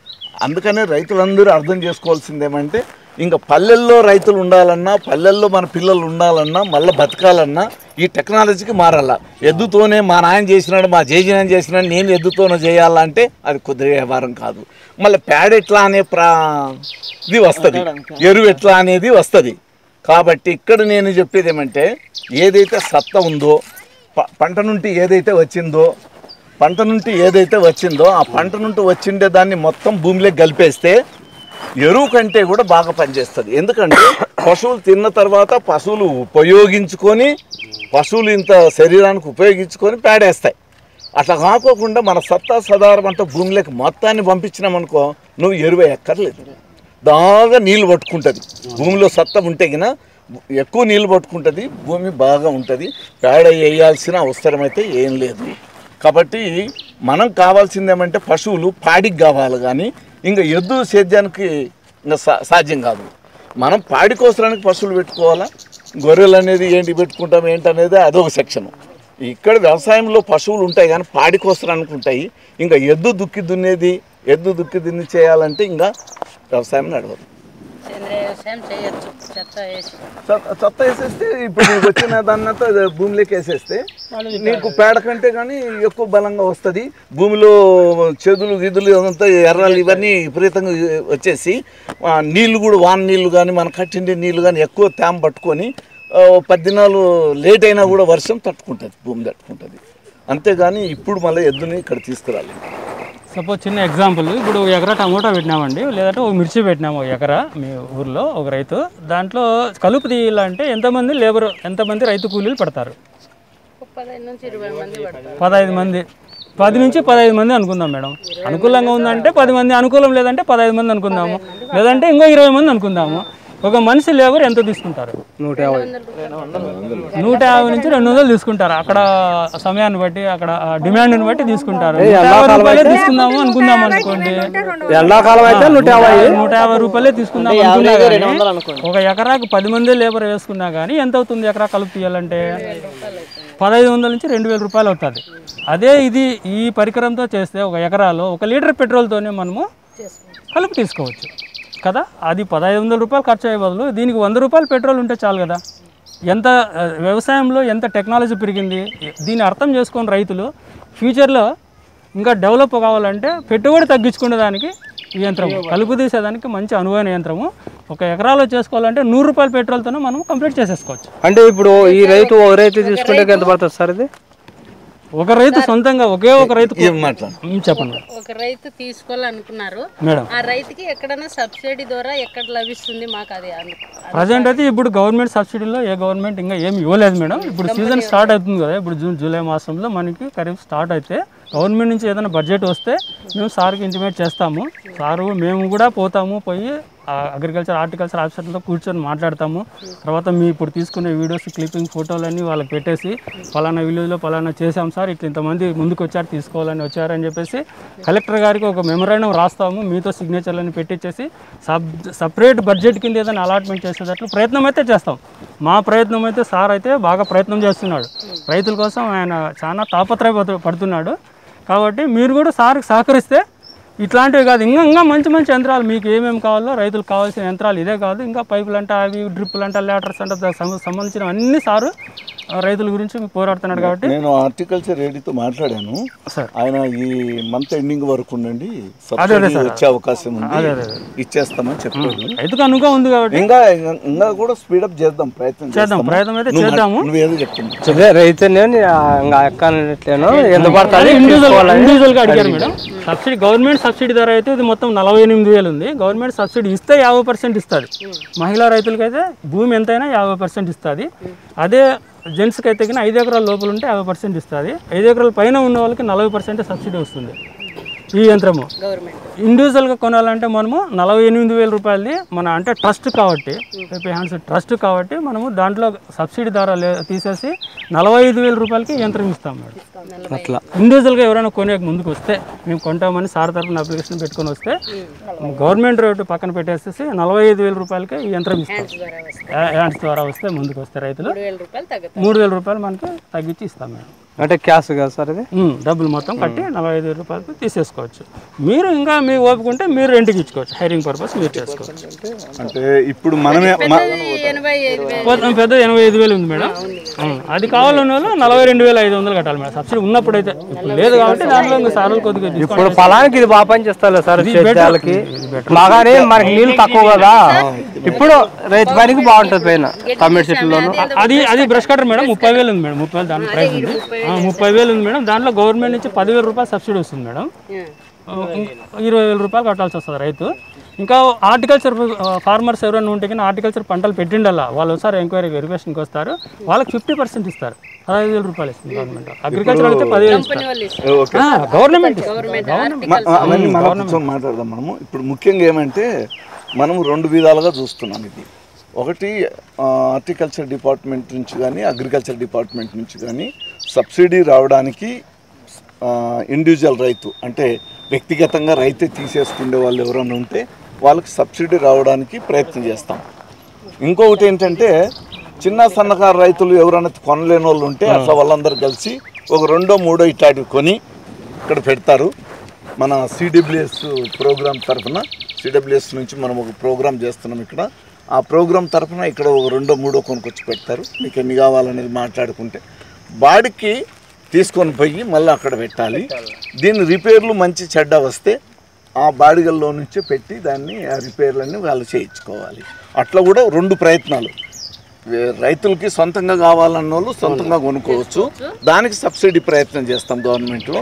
అందుకనే రైతులందరూ అర్థం చేసుకోవాల్సింది ఏమంటే ఇంకా పల్లెల్లో రైతులు ఉండాలన్నా పల్లెల్లో మన పిల్లలు ఉండాలన్నా మళ్ళీ బతకాలన్నా ఈ టెక్నాలజీకి మారాల ఎద్దుతోనే మా నాయన చేసినాడు మా జేజీనాయన చేసినాడు నేను ఎద్దుతోనే చేయాలంటే అది కొద్దిగా వ్యవహారం కాదు మళ్ళీ ప్యాడ్ ఎట్లా అనే ప్రా ఇది వస్తుంది ఎరువు ఎట్లా అనేది వస్తుంది కాబట్టి ఇక్కడ నేను చెప్పేది ఏమంటే ఏదైతే సత్త ఉందో ప- పంట నుండి ఏదైతే వచ్చిందో పంట నుండి ఏదైతే వచ్చిందో ఆ పంట నుండి వచ్చిండే దాన్ని మొత్తం భూమిలోకి కలిపేస్తే ఎరువు కంటే కూడా బాగా పనిచేస్తుంది ఎందుకంటే పశువులు తిన్న తర్వాత పశువులు ఉపయోగించుకొని పశువులు ఇంత శరీరానికి ఉపయోగించుకొని పేడేస్తాయి అట్లా కాకోకుండా మన సత్తా సదారం అంతా భూమిలోకి మొత్తాన్ని పంపించినామనుకో నువ్వు ఎరువు ఎక్కర్లేదు బాగా నీళ్ళు పట్టుకుంటుంది భూమిలో సత్తా ఉంటే గిన ఎక్కువ నీళ్ళు పట్టుకుంటుంది భూమి బాగా ఉంటుంది పేడ వేయాల్సిన అవసరం అయితే ఏం లేదు కాబట్టి మనం కావాల్సింది ఏమంటే పశువులు పాడికి కావాలి కానీ ఇంకా ఎద్దు సేద్యానికి ఇంకా సా సాధ్యం కాదు మనం పాడి కోసడానికి పశువులు పెట్టుకోవాలా గొర్రెలు అనేది ఏంటి పెట్టుకుంటాం ఏంటనేది అదొక సెక్షన్ ఇక్కడ వ్యవసాయంలో పశువులు ఉంటాయి కానీ పాడి కోసడానికి ఉంటాయి ఇంకా ఎద్దు దుక్కి దున్నేది ఎద్దు దుక్కి దున్ని చేయాలంటే ఇంకా వ్యవసాయం నడవదు సేంద్రియ వ్యవసాయం చేయొచ్చు చెత్త వేసి చెత్త చెత్త వేసేస్తే ఇప్పుడు నీకు వచ్చిన దాన్నంతా భూమిలోకి వేసేస్తే నీకు పేడ కంటే కానీ ఎక్కువ బలంగా వస్తుంది భూమిలో చెదులు గిదులు అదంతా ఎర్రలు ఇవన్నీ విపరీతంగా వచ్చేసి ఆ, నీళ్లు కూడా వాన నీళ్లు కానీ మన కట్టిండే నీళ్లు కానీ ఎక్కువ తేమ పట్టుకొని ఆ, ఓ పది దినాలు లేట్ అయినా కూడా వర్షం తట్టుకుంటుంది భూమి తట్టుకుంటుంది అంతేగాని ఇప్పుడు మళ్ళీ ఎద్దుని ఇక్కడ తీసుకురాలి సపోజ్ చిన్న ఎగ్జాంపుల్ ఇప్పుడు ఒక ఎకరా టమోటా పెట్టినామండి లేదంటే ఒక మిర్చి పెట్టినాము ఒక ఎకరా మీ ఊర్లో ఒక రైతు దాంట్లో కలుపు తీయాలంటే ఎంతమంది లేబర్ ఎంతమంది రైతు కూలీలు పడతారు ఒక పదహైదు నుంచి ఇరవై మంది పడతారు పదహైదు మంది పది నుంచి పదహైదు మంది అనుకుందాం మేడం అనుకూలంగా ఉందంటే పది మంది అనుకూలం లేదంటే పదహైదు మంది అనుకుందాము లేదంటే ఇంకో ఇరవై మంది అనుకుందాము ఒక మనిషి లేబర్ ఎంత తీసుకుంటారు నూట యాభై నూట యాభై నుంచి రెండు వందలు తీసుకుంటారు అక్కడ సమయాన్ని బట్టి అక్కడ డిమాండ్ని బట్టి తీసుకుంటారు నూట యాభై రూపాయలే తీసుకుందాము అనుకుందాం అనుకోండి ఎండాకాలం అయితే నూట యాభై నూట యాభై రూపాయలే తీసుకుందాం అనుకున్నా కానీ ఒక ఎకరాకు పది మంది లేబర్ వేసుకున్నా కానీ ఎంత అవుతుంది ఎకరా కలుపు తీయాలంటే పదహైదు వందల నుంచి రెండు వేల రూపాయలు అవుతుంది అదే ఇది ఈ పరికరంతో చేస్తే ఒక ఎకరాలో ఒక లీటర్ పెట్రోల్తోనే మనము కలుపు తీసుకోవచ్చు కదా అది పదహైదు వందల రూపాయలు ఖర్చు అయ్యే బదులు దీనికి వంద రూపాయలు పెట్రోల్ ఉంటే చాలు కదా ఎంత ఆ, వ్యవసాయంలో ఎంత టెక్నాలజీ పెరిగింది దీన్ని అర్థం చేసుకొని రైతులు ఫ్యూచర్లో ఇంకా డెవలప్ కావాలంటే పెట్టుబడి తగ్గించుకునే దానికి ఈ యంత్రం కలుపు తీసేదానికి మంచి అనువైన యంత్రము ఒక ఎకరాలో చేసుకోవాలంటే నూరు రూపాయల పెట్రోల్తోనే మనం కంప్లీట్ చేసేసుకోవచ్చు అంటే ఇప్పుడు ఈ రైతు ఒక రైతు తీసుకుంటే ఎంత పడుతుంది సార్ ఇది ఒక రైతు సొంతంగా ఒకే ఒక రైతు ఏం మాట్లాడు ఉమ్, చెప్పండి ఒక రైతు తీసుకోవాలనుకున్నారు మేడం ఆ రైతుకి ఎక్కడైనా సబ్సిడీ ద్వారా ఎక్కడ లభిస్తుంది మాకు అది అను- ప్రజెంట్ అయితే ఇప్పుడు గవర్నమెంట్ సబ్సిడీలో ఏ గవర్నమెంట్ ఇంకా ఏమి ఇవ్వలేదు మేడం ఇప్పుడు సీజన్ స్టార్ట్ అవుతుంది కదా ఇప్పుడు జూన్ జూలై మాసంలో మనకి ఖరీఫ్ స్టార్ట్ అయితే గవర్నమెంట్ నుంచి ఏదైనా బడ్జెట్ వస్తే మేము సార్కి ఇంటిమేట్ చేస్తాము సారు మేము కూడా పోతాము పోయి అగ్రికల్చర్ హార్టికల్చర్ ఆఫీసర్లతో కూర్చొని మాట్లాడతాము తర్వాత మీ ఇప్పుడు తీసుకునే వీడియోస్ క్లిప్పింగ్ ఫోటోలన్నీ వాళ్ళకి పెట్టేసి ఫలానా విలేజ్లో ఫలానా చేసాం సార్ ఇట్లా ఇంతమంది ముందుకు వచ్చారు తీసుకోవాలని వచ్చారని చెప్పేసి కలెక్టర్ గారికి ఒక మెమరాండం రాస్తాము మీతో సిగ్నేచర్లని పెట్టించేసి సబ్ సపరేట్ బడ్జెట్ కింద ఏదైనా అలాట్మెంట్ చేసేటట్లు ప్రయత్నం అయితే చేస్తాం మా ప్రయత్నం అయితే సార్ అయితే బాగా ప్రయత్నం చేస్తున్నాడు రైతుల కోసం ఆయన చాలా తాపత్రయ పడుతున్నాడు కాబట్టి మీరు కూడా సార్కి సహకరిస్తే ఇట్లాంటివి కాదు ఇంకా ఇంకా మంచి మంచి యంత్రాలు మీకు ఏమేమి కావాలో రైతులకు కావాల్సిన యంత్రాలు ఇదే కాదు ఇంకా పైపులు అంటే అవి డ్రిప్పులు అంటే లేటర్స్ అంటే దానికి సంబ- సంబంధించిన అన్ని సారు ఆ, రైతుల గురించి పోరాడుతున్నాడు కాబట్టి నేను హార్టికల్చర్ రెడీతో మాట్లాడాను సార్. ఆయన ఈ మంత్ ఎండింగ్ వరకు ఉండండి అదే సబ్సిడీ సార్. వచ్చే అవకాశం ఉంది అదే, అదే, అదే. ఇచ్చేస్తామని చెప్పాడు రైతుకు అనుగా ఉంది కాబట్టి ఇంకా ఇంకా కూడా స్పీడప్ చేద్దాం ప్రయత్నం చేద్దాం చేస్తాము. ప్రయత్నం అయితే నువ్వు చేద్దాము మా- నువ్వేదో చెప్తున్నావు అదే రైతు నేను ఇంకా ఎక్కనట్లేను ఎంత పడుతుంది ఇండివిజువల్ ఇండివిజువల్ గా అడిగారు మేడం సబ్సిడీ గవర్నమెంట్ సబ్సిడీ ధర అయితే ఇది మొత్తం నలభై ఎనిమిది వేలు ఉంది గవర్నమెంట్ సబ్సిడీ ఇస్తే యాభై పర్సెంట్ ఇస్తుంది మహిళా రైతులకి అయితే భూమి ఎంతైనా యాభై పర్సెంట్ ఇస్తుంది అదే జెంట్స్కి అయితే కన్నా ఐదు ఎకరాల లోపల ఉంటే యాభై పర్సెంట్ ఇస్తుంది ఐదు ఎకరాల పైన ఉన్న వాళ్ళకి నలభై పర్సెంట్ సబ్సిడీ వస్తుంది ఈ యంత్రము గవర్నమెంట్ ఇండివిజువల్గా కొనాలంటే మనము నలభై ఎనిమిది వేల రూపాయలది మన అంటే ట్రస్ట్ కాబట్టి ఏపీ హ్యాండ్స్ ట్రస్ట్ కాబట్టి మనము దాంట్లో సబ్సిడీ ద్వారా లే- తీసేసి నలభై ఐదు వేల రూపాయలకి యంత్రం ఇస్తాం మేడం అట్లా ఇండివిజువల్గా ఎవరైనా కొనే ముందుకు వస్తే మేము కొంటామని సార్ తరఫున అప్లికేషన్ పెట్టుకొని వస్తే గవర్నమెంట్ రేటు పక్కన పెట్టేసేసి నలభై ఐదు వేల రూపాయలకి ఈ యంత్రం ఇస్తాం ద్వారా వస్తాయి హ్యాండ్స్ ద్వారా వస్తే ముందుకు వస్తే రైతులు మూడు వేల రూపాయలు తగ్గుతాయి మూడు వేల రూపాయలు మనకి తగ్గించి ఇస్తాం మేడం అంటే క్యాష్ కదా సార్ ఇది ఉమ్, డబ్బులు మొత్తం కట్టి నలభై ఐదు వేల రూపాయలకు తీసేసుకోవచ్చు మీరు ఇంకా మీ ఓపుకుంటే మీరు రెంట్కి ఇచ్చుకోవచ్చు హైరింగ్ పర్పస్ మీరు చేసుకోవచ్చు అంటే ఇప్పుడు మనమే మ- ఎనభై ఐదు వేలు పోతే పెద్ద ఎనభై ఐదు వేలు ఉంది మేడం ఆ, అది కావాలన్న వాళ్ళు నలభై రెండు వేల ఐదు వందలు కట్టాలి మేడం సబ్సిడీ ఉన్నప్పుడైతే ఇప్పుడు లేదు కాబట్టి దాంట్లో ఇంకా సార్లు కొద్దిగా ఇప్పుడు discount పొలానికి ఇది బాగా పని చేస్తారు సార్ సేద్యాలకి మాగానే మనకి నీళ్ళు తక్కువ కదా ఇప్పుడు రైతు పనికి బాగుంటుంది పైన టమాటో చెట్లలోను అది అది బ్రష్ కట్టర్ మేడం ముప్పై వేలు ఉంది మేడం ముప్పై వేలు దాంట్లో ప్రైస్ ఉంది ఆ, ముప్పై వేలు ఉంది మేడం దాంట్లో గవర్నమెంట్ నుంచి పదివేల రూపాయలు సబ్సిడీ వస్తుంది మేడం ఆ, ఇంక ఇరవై వేల రూపాయలు కట్టాల్సి వస్తుంది రైతు ఇంకా హార్టికల్చర్ ఫార్మర్స్ ఎవరైనా ఉంటే కానీ హార్టికల్చర్ పంటలు పెట్టిండల్లా వాళ్ళు ఒకసారి ఎంక్వైరీ వెరిఫికేషన్కి వస్తారు వాళ్ళకి ఫిఫ్టీ పర్సెంట్ ఇస్తారు పదహైదు వేల రూపాయలు ఇస్తుంది గవర్నమెంట్ అగ్రికల్చర్ అయితే పదివేలు ఇస్తారు వాళ్ళు ఇస్తారు ఓకే గవర్నమెంట్ గవర్నమెంట్ మ- అవన్నీ మనం కూర్చొని మాట్లాడదాం మనము ఇప్పుడు ముఖ్యంగా ఏమంటే మనం రెండు విధాలుగా చూస్తున్నాం ఇది ఒకటి హార్టికల్చర్ డిపార్ట్మెంట్ నుంచి కానీ అగ్రికల్చర్ డిపార్ట్మెంట్ నుంచి కానీ సబ్సిడీ రావడానికి ఇండివిజువల్ రైతు అంటే వ్యక్తిగతంగా రైతే తీసేసుకునే వాళ్ళు ఎవరైనా ఉంటే వాళ్ళకి సబ్సిడీ రావడానికి ప్రయత్నం చేస్తాం ఇంకొకటి ఏంటంటే చిన్న సన్నకారు రైతులు ఎవరైనా కొనలేని వాళ్ళు ఉంటే అట్లా వాళ్ళందరూ కలిసి ఒక రెండో మూడో ఇట్లాంటివి కొని ఇక్కడ పెడతారు మన సిడబ్ల్యూఎస్ ప్రోగ్రామ్ తరఫున సిడబ్ల్యూఎస్ నుంచి మనం ఒక ప్రోగ్రామ్ చేస్తున్నాం ఇక్కడ ఆ ప్రోగ్రామ్ తరఫున ఇక్కడ ఒక రెండో మూడో కొనుక్కొచ్చి పెడతారు మీకు ఎన్ని కావాలనేది మాట్లాడుకుంటే బాడికి తీసుకొని పోయి మళ్ళీ అక్కడ పెట్టాలి దీని రిపేర్లు మంచి చెడ్డ వస్తే ఆ బాడిగల్లో నుంచి పెట్టి దాన్ని ఆ రిపేర్లన్నీ వాళ్ళు చేయించుకోవాలి అట్లా కూడా రెండు ప్రయత్నాలు వే- రైతులకి సొంతంగా కావాలన్న వాళ్ళు సొంతంగా కొనుక్కోవచ్చు దానికి సబ్సిడీ ప్రయత్నం చేస్తాం గవర్నమెంట్లో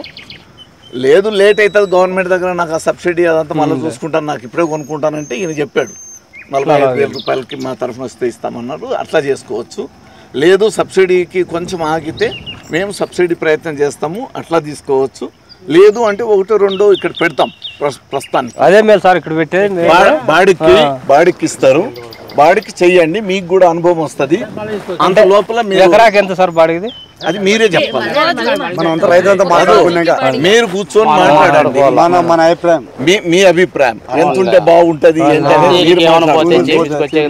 లేదు లేట్ అవుతుంది గవర్నమెంట్ దగ్గర నాకు ఆ సబ్సిడీ అదంతా మళ్ళీ చూసుకుంటాను నాకు ఇప్పుడే కొనుక్కుంటానంటే ఈయన చెప్పాడు నలభై ఐదు వేల రూపాయలకి మా తరఫున వస్తే ఇస్తామన్నారు అట్లా చేసుకోవచ్చు లేదు సబ్సిడీకి కొంచెం ఆగితే మేము సబ్సిడీ ప్రయత్నం చేస్తాము అట్లా తీసుకోవచ్చు లేదు అంటే ఒకటి రెండో ఇక్కడ పెడతాం ప్రస్- ప్రస్తుతానికి అదే మేలు సార్ ఇక్కడ పెట్టేది మేలు. బా- బాడీకి బాడీకి ఇస్తారు బాడీకి చెయ్యండి మీకు కూడా అనుభవం వస్తుంది అంత లోపల మీరు ఎకరాకి ఎంత సార్ బాడిగిది అది మీరే చెప్పాలి మనం అంతా రైతులంతా మాట్లాడుకున్నాక మీరు కూర్చొని మాట్లాడండి మన మన అభిప్రాయం మీ మీ అభిప్రాయం ఎంత ఉంటే బాగుంటది ఏంటనేది మీరు మాట్లాడండి.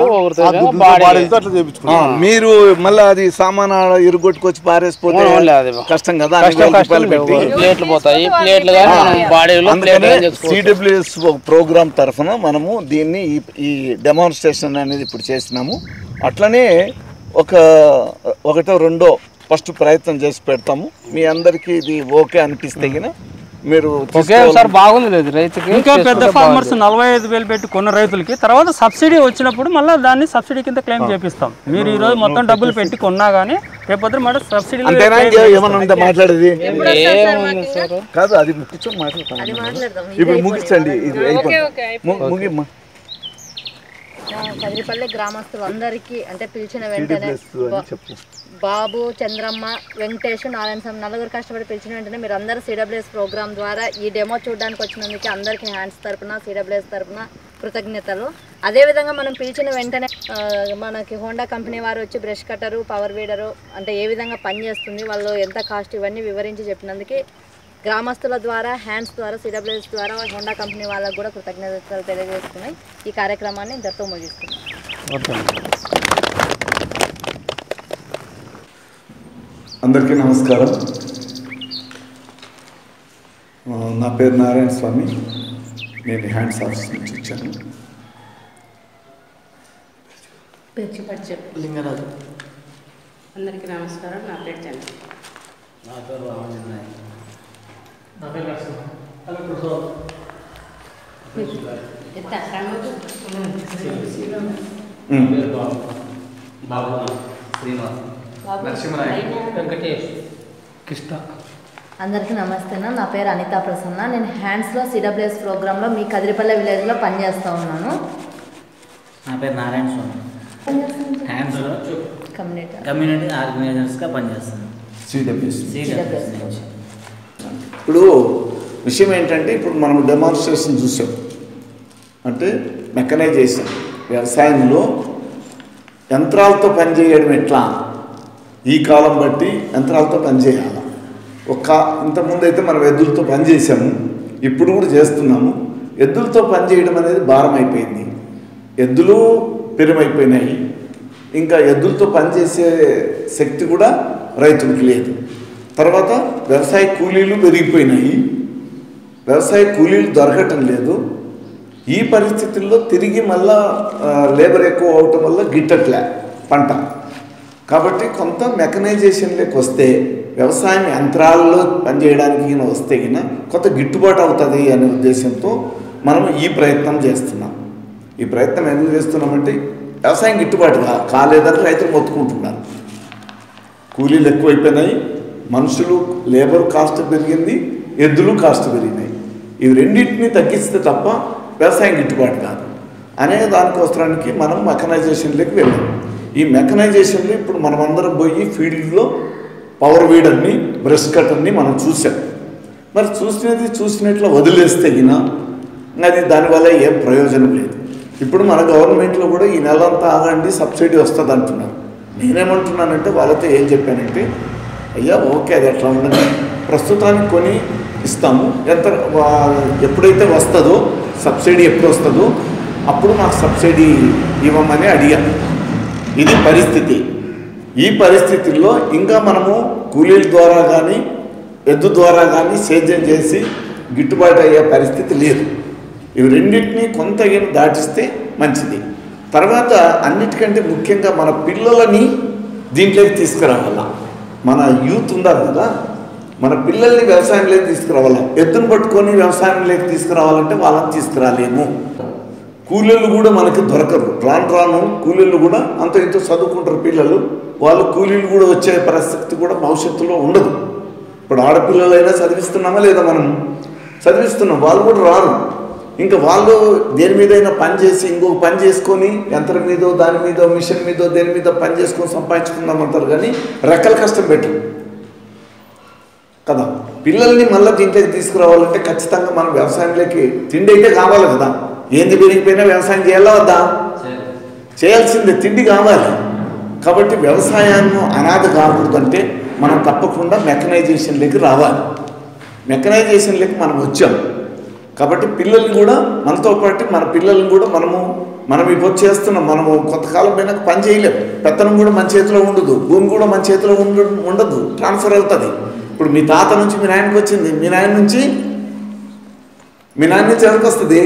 ఆ దుడ్డుతో బాడీలతో అట్లా చేయించుకున్నాం ఆ, మీరు మళ్ళీ అది సామాన్ ఆడ ఇరుగొట్టుకొచ్చి పారేసిపోతే కష్టం కదా అన్ని వేల రూపాయలు పెట్టి ప్లేట్లు పోతాయి ప్లేట్లు కానీ మనం బాడీలో అందుకనే సిడబ్ల్యూఎస్ ప్రోగ్రామ్ తరఫున మనము దీన్ని ఈ ఈ డెమాన్స్ట్రేషన్ అనేది ఇప్పుడు చేసినాము అట్లనే ఒక ఒకటో రెండో ఫస్ట్ ప్రయత్నం చేసి పెడతాము మీ అందరికీ ఇది ఓకే అనిపిస్తే గిన మీరు ఓకే సార్ బాగుంది లేదు రైతుకి ఇంకా పెద్ద ఫార్మర్స్ నలభై ఐదు వేలు పెట్టి కొన్న రైతులకి తర్వాత సబ్సిడీ వచ్చినప్పుడు మళ్ళీ దాన్ని సబ్సిడీ కింద క్లెయిమ్ చేపిస్తాం మీరు ఈ రోజు మొత్తం డబ్బులు పెట్టి కొన్నా కానీ రేపొద్దు మాట సబ్సిడీ అంతేనా ఇంకే- ఏమన్నా ఉంటే మాట్లాడేది ఎప్పుడు వస్తారు సార్ మాకు ఇంకా? కాదు అది కూర్చొని మాట్లాడతాం ఇప్పుడు ముగించండి ఇది అయిపోయింది ము- ముగిమ్మా కదిరిపల్లి గ్రామస్తులందరికీ అంటే పిలిచిన వెంటనే బా- చెప్పు బాబు చంద్రమ్మ వెంకటేష్ నారాయణ స్వామి నలుగురు కష్టపడి పిలిచిన వెంటనే మీరు అందరూ సిడబ్ల్యూఎస్ ప్రోగ్రామ్ ద్వారా ఈ డెమో చూడడానికి వచ్చినందుకు అందరికీ హ్యాండ్స్ తరపున సిడబ్ల్యూఎస్ తరపున కృతజ్ఞతలు అదేవిధంగా మనం పిలిచిన వెంటనే ఆ, మనకి హోండా కంపెనీ వారు వచ్చి బ్రష్ కట్టరు పవర్ వీడరు అంటే ఏ విధంగా పనిచేస్తుంది వాళ్ళు ఎంత కాస్ట్ ఇవన్నీ వివరించి చెప్పినందుకు గ్రామస్తుల ద్వారా హ్యాండ్స్ ద్వారా సిడబ్ల్యూఎస్ ద్వారా హోండా కంపెనీ వాళ్ళకు కూడా కృతజ్ఞతలు తెలియజేస్తున్నాయి ఈ కార్యక్రమాన్ని ఇంతతో ముగిస్తున్నాం అందరికీ నమస్కారం ఆ, నా పేరు నారాయణ స్వామి నేను హ్యాండ్స్ ఆఫీస్ నుంచి వచ్చాను అందరికీ నమస్కారం నా పేరు చంద్ర ఎంత శ్రమకు అందరికీ నమస్తేనా నా పేరు అనితా ప్రసన్న నేను హ్యాండ్స్లో సిడబ్ల్యూఎస్ ప్రోగ్రాంలో మీ కదిరిపల్లె విలేజ్లో పనిచేస్తూ ఉన్నాను నా పేరు నారాయణ స్వామి హ్యాండ్స్లో కమ్యూనిటీ కమ్యూనిటీ ఆర్గనైజర్స్గా పనిచేస్తాను సిడబ్ల్యూసి సిడబ్ల్యూఎస్ నుంచి ఇప్పుడు విషయం ఏంటంటే ఇప్పుడు మనం డెమాన్స్ట్రేషన్ చూసాం అంటే మెకనైజేషన్ వ్యవసాయంలో యంత్రాలతో పనిచేయడం ఎట్లా ఈ కాలం బట్టి యంత్రాలతో పనిచేయాలి ఒక్క ఇంతకుముందు అయితే మనం ఎద్దులతో పనిచేసాము ఇప్పుడు కూడా చేస్తున్నాము ఎద్దులతో పనిచేయడం అనేది భారం అయిపోయింది ఎద్దులు పెరుమైపోయినాయి ఇంకా ఎద్దులతో పనిచేసే శక్తి కూడా రైతులకు లేదు తర్వాత వ్యవసాయ కూలీలు పెరిగిపోయినాయి వ్యవసాయ కూలీలు దొరకటం లేదు ఈ పరిస్థితుల్లో తిరిగి మళ్ళా ఆ, లేబర్ ఎక్కువ అవటం వల్ల గిట్టట్లే పంట కాబట్టి కొంత మెకనైజేషన్లోకి వస్తే వ్యవసాయం యంత్రాల్లో పనిచేయడానికి గిన వస్తే గిన కొంత గిట్టుబాటు అవుతుంది అనే ఉద్దేశంతో మనం ఈ ప్రయత్నం చేస్తున్నాం ఈ ప్రయత్నం ఎందుకు చేస్తున్నామంటే వ్యవసాయం గిట్టుబాటు కా కాలేదని రైతులు మొత్తుకుంటున్నారు కూలీలు ఎక్కువైపోయినాయి మనుషులు లేబర్ కాస్ట్ పెరిగింది ఎద్దులు కాస్ట్ పెరిగినాయి ఇవి రెండింటిని తగ్గిస్తే తప్ప వ్యవసాయం గిట్టుబాటు కాదు అనే దానికోసరానికి మనం మెకనైజేషన్లోకి వెళ్ళాం ఈ మెకనైజేషన్లో ఇప్పుడు మనం అందరం పోయి ఫీల్డ్లో పవర్ వీడర్ని బ్రష్ కట్టర్ని మనం చూసాం మరి చూసినది చూసినట్లు వదిలేస్తే గిన అది దానివల్ల ఏం ప్రయోజనం లేదు ఇప్పుడు మన గవర్నమెంట్లో కూడా ఈ నెలంతా ఆగండి సబ్సిడీ వస్తుంది అంటున్నారు నేనేమంటున్నానంటే వాళ్ళతో ఏం చెప్పానంటే అయ్యా ఓకే అది ఎట్లా ఉండదు ప్రస్తుతానికి కొని ఇస్తాము ఎంత వా- ఎప్పుడైతే వస్తుందో సబ్సిడీ ఎప్పుడు వస్తుందో అప్పుడు మాకు సబ్సిడీ ఇవ్వమని అడిగాను ఇది పరిస్థితి ఈ పరిస్థితుల్లో ఇంకా మనము కూలీల ద్వారా కానీ ఎద్దు ద్వారా కానీ సేద్యం చేసి గిట్టుబాటు అయ్యే పరిస్థితి లేదు ఇవి రెండింటినీ కొంత ఏం దాటిస్తే మంచిది తర్వాత అన్నిటికంటే ముఖ్యంగా మన పిల్లలని దీంట్లోకి తీసుకురావాల మన యూత్ ఉన్నారు కదా మన పిల్లల్ని వ్యవసాయంలోకి తీసుకురావాలా ఎద్దును పట్టుకొని వ్యవసాయంలోకి తీసుకురావాలంటే వాళ్ళని తీసుకురాలేము కూలీలు కూడా మనకి దొరకరు రాను రాను కూలీలు కూడా అంత ఇంత చదువుకుంటారు పిల్లలు వాళ్ళు కూలీలు కూడా వచ్చే పరిస్థితి కూడా భవిష్యత్తులో ఉండదు ఇప్పుడు ఆడపిల్లలైనా చదివిస్తున్నామా లేదా మనం చదివిస్తున్నాం వాళ్ళు కూడా రారు ఇంకా వాళ్ళు దేని మీదైనా పని చేసి ఇంకొక పని చేసుకొని యంత్రం మీదో దాని మీదో మిషన్ మీదో దేని మీద పని చేసుకొని సంపాదించుకుందామంటారు కానీ రెక్కల కష్టం పెట్టరు కదా పిల్లల్ని మళ్ళీ దీంట్లోకి తీసుకురావాలంటే ఖచ్చితంగా మనం వ్యవసాయంలోకి తిండి అయితే కావాలి కదా ఏంది పెరిగిపోయినా వ్యవసాయం చేయాలా వద్దా చేయాల్సిందే తిండి కావాలి కాబట్టి వ్యవసాయాన్ని అనాథ కాకూడదంటే మనం తప్పకుండా మెకనైజేషన్లోకి రావాలి మెకనైజేషన్లోకి మనం వచ్చాం కాబట్టి పిల్లల్ని కూడా మనతో పాటు మన పిల్లల్ని కూడా మనము మనం ఇప్పుడు చేస్తున్నాం మనము కొంతకాలం పైన పని చేయలేం పెత్తనం కూడా మన చేతిలో ఉండదు భూమి కూడా మన చేతిలో ఉండ ఉండదు ట్రాన్స్ఫర్ అవుతుంది ఇప్పుడు మీ తాత నుంచి మీ నాయనకి వచ్చింది మీ నాయన నుంచి మీ నాయన నుంచి ఎవరికి వస్తుంది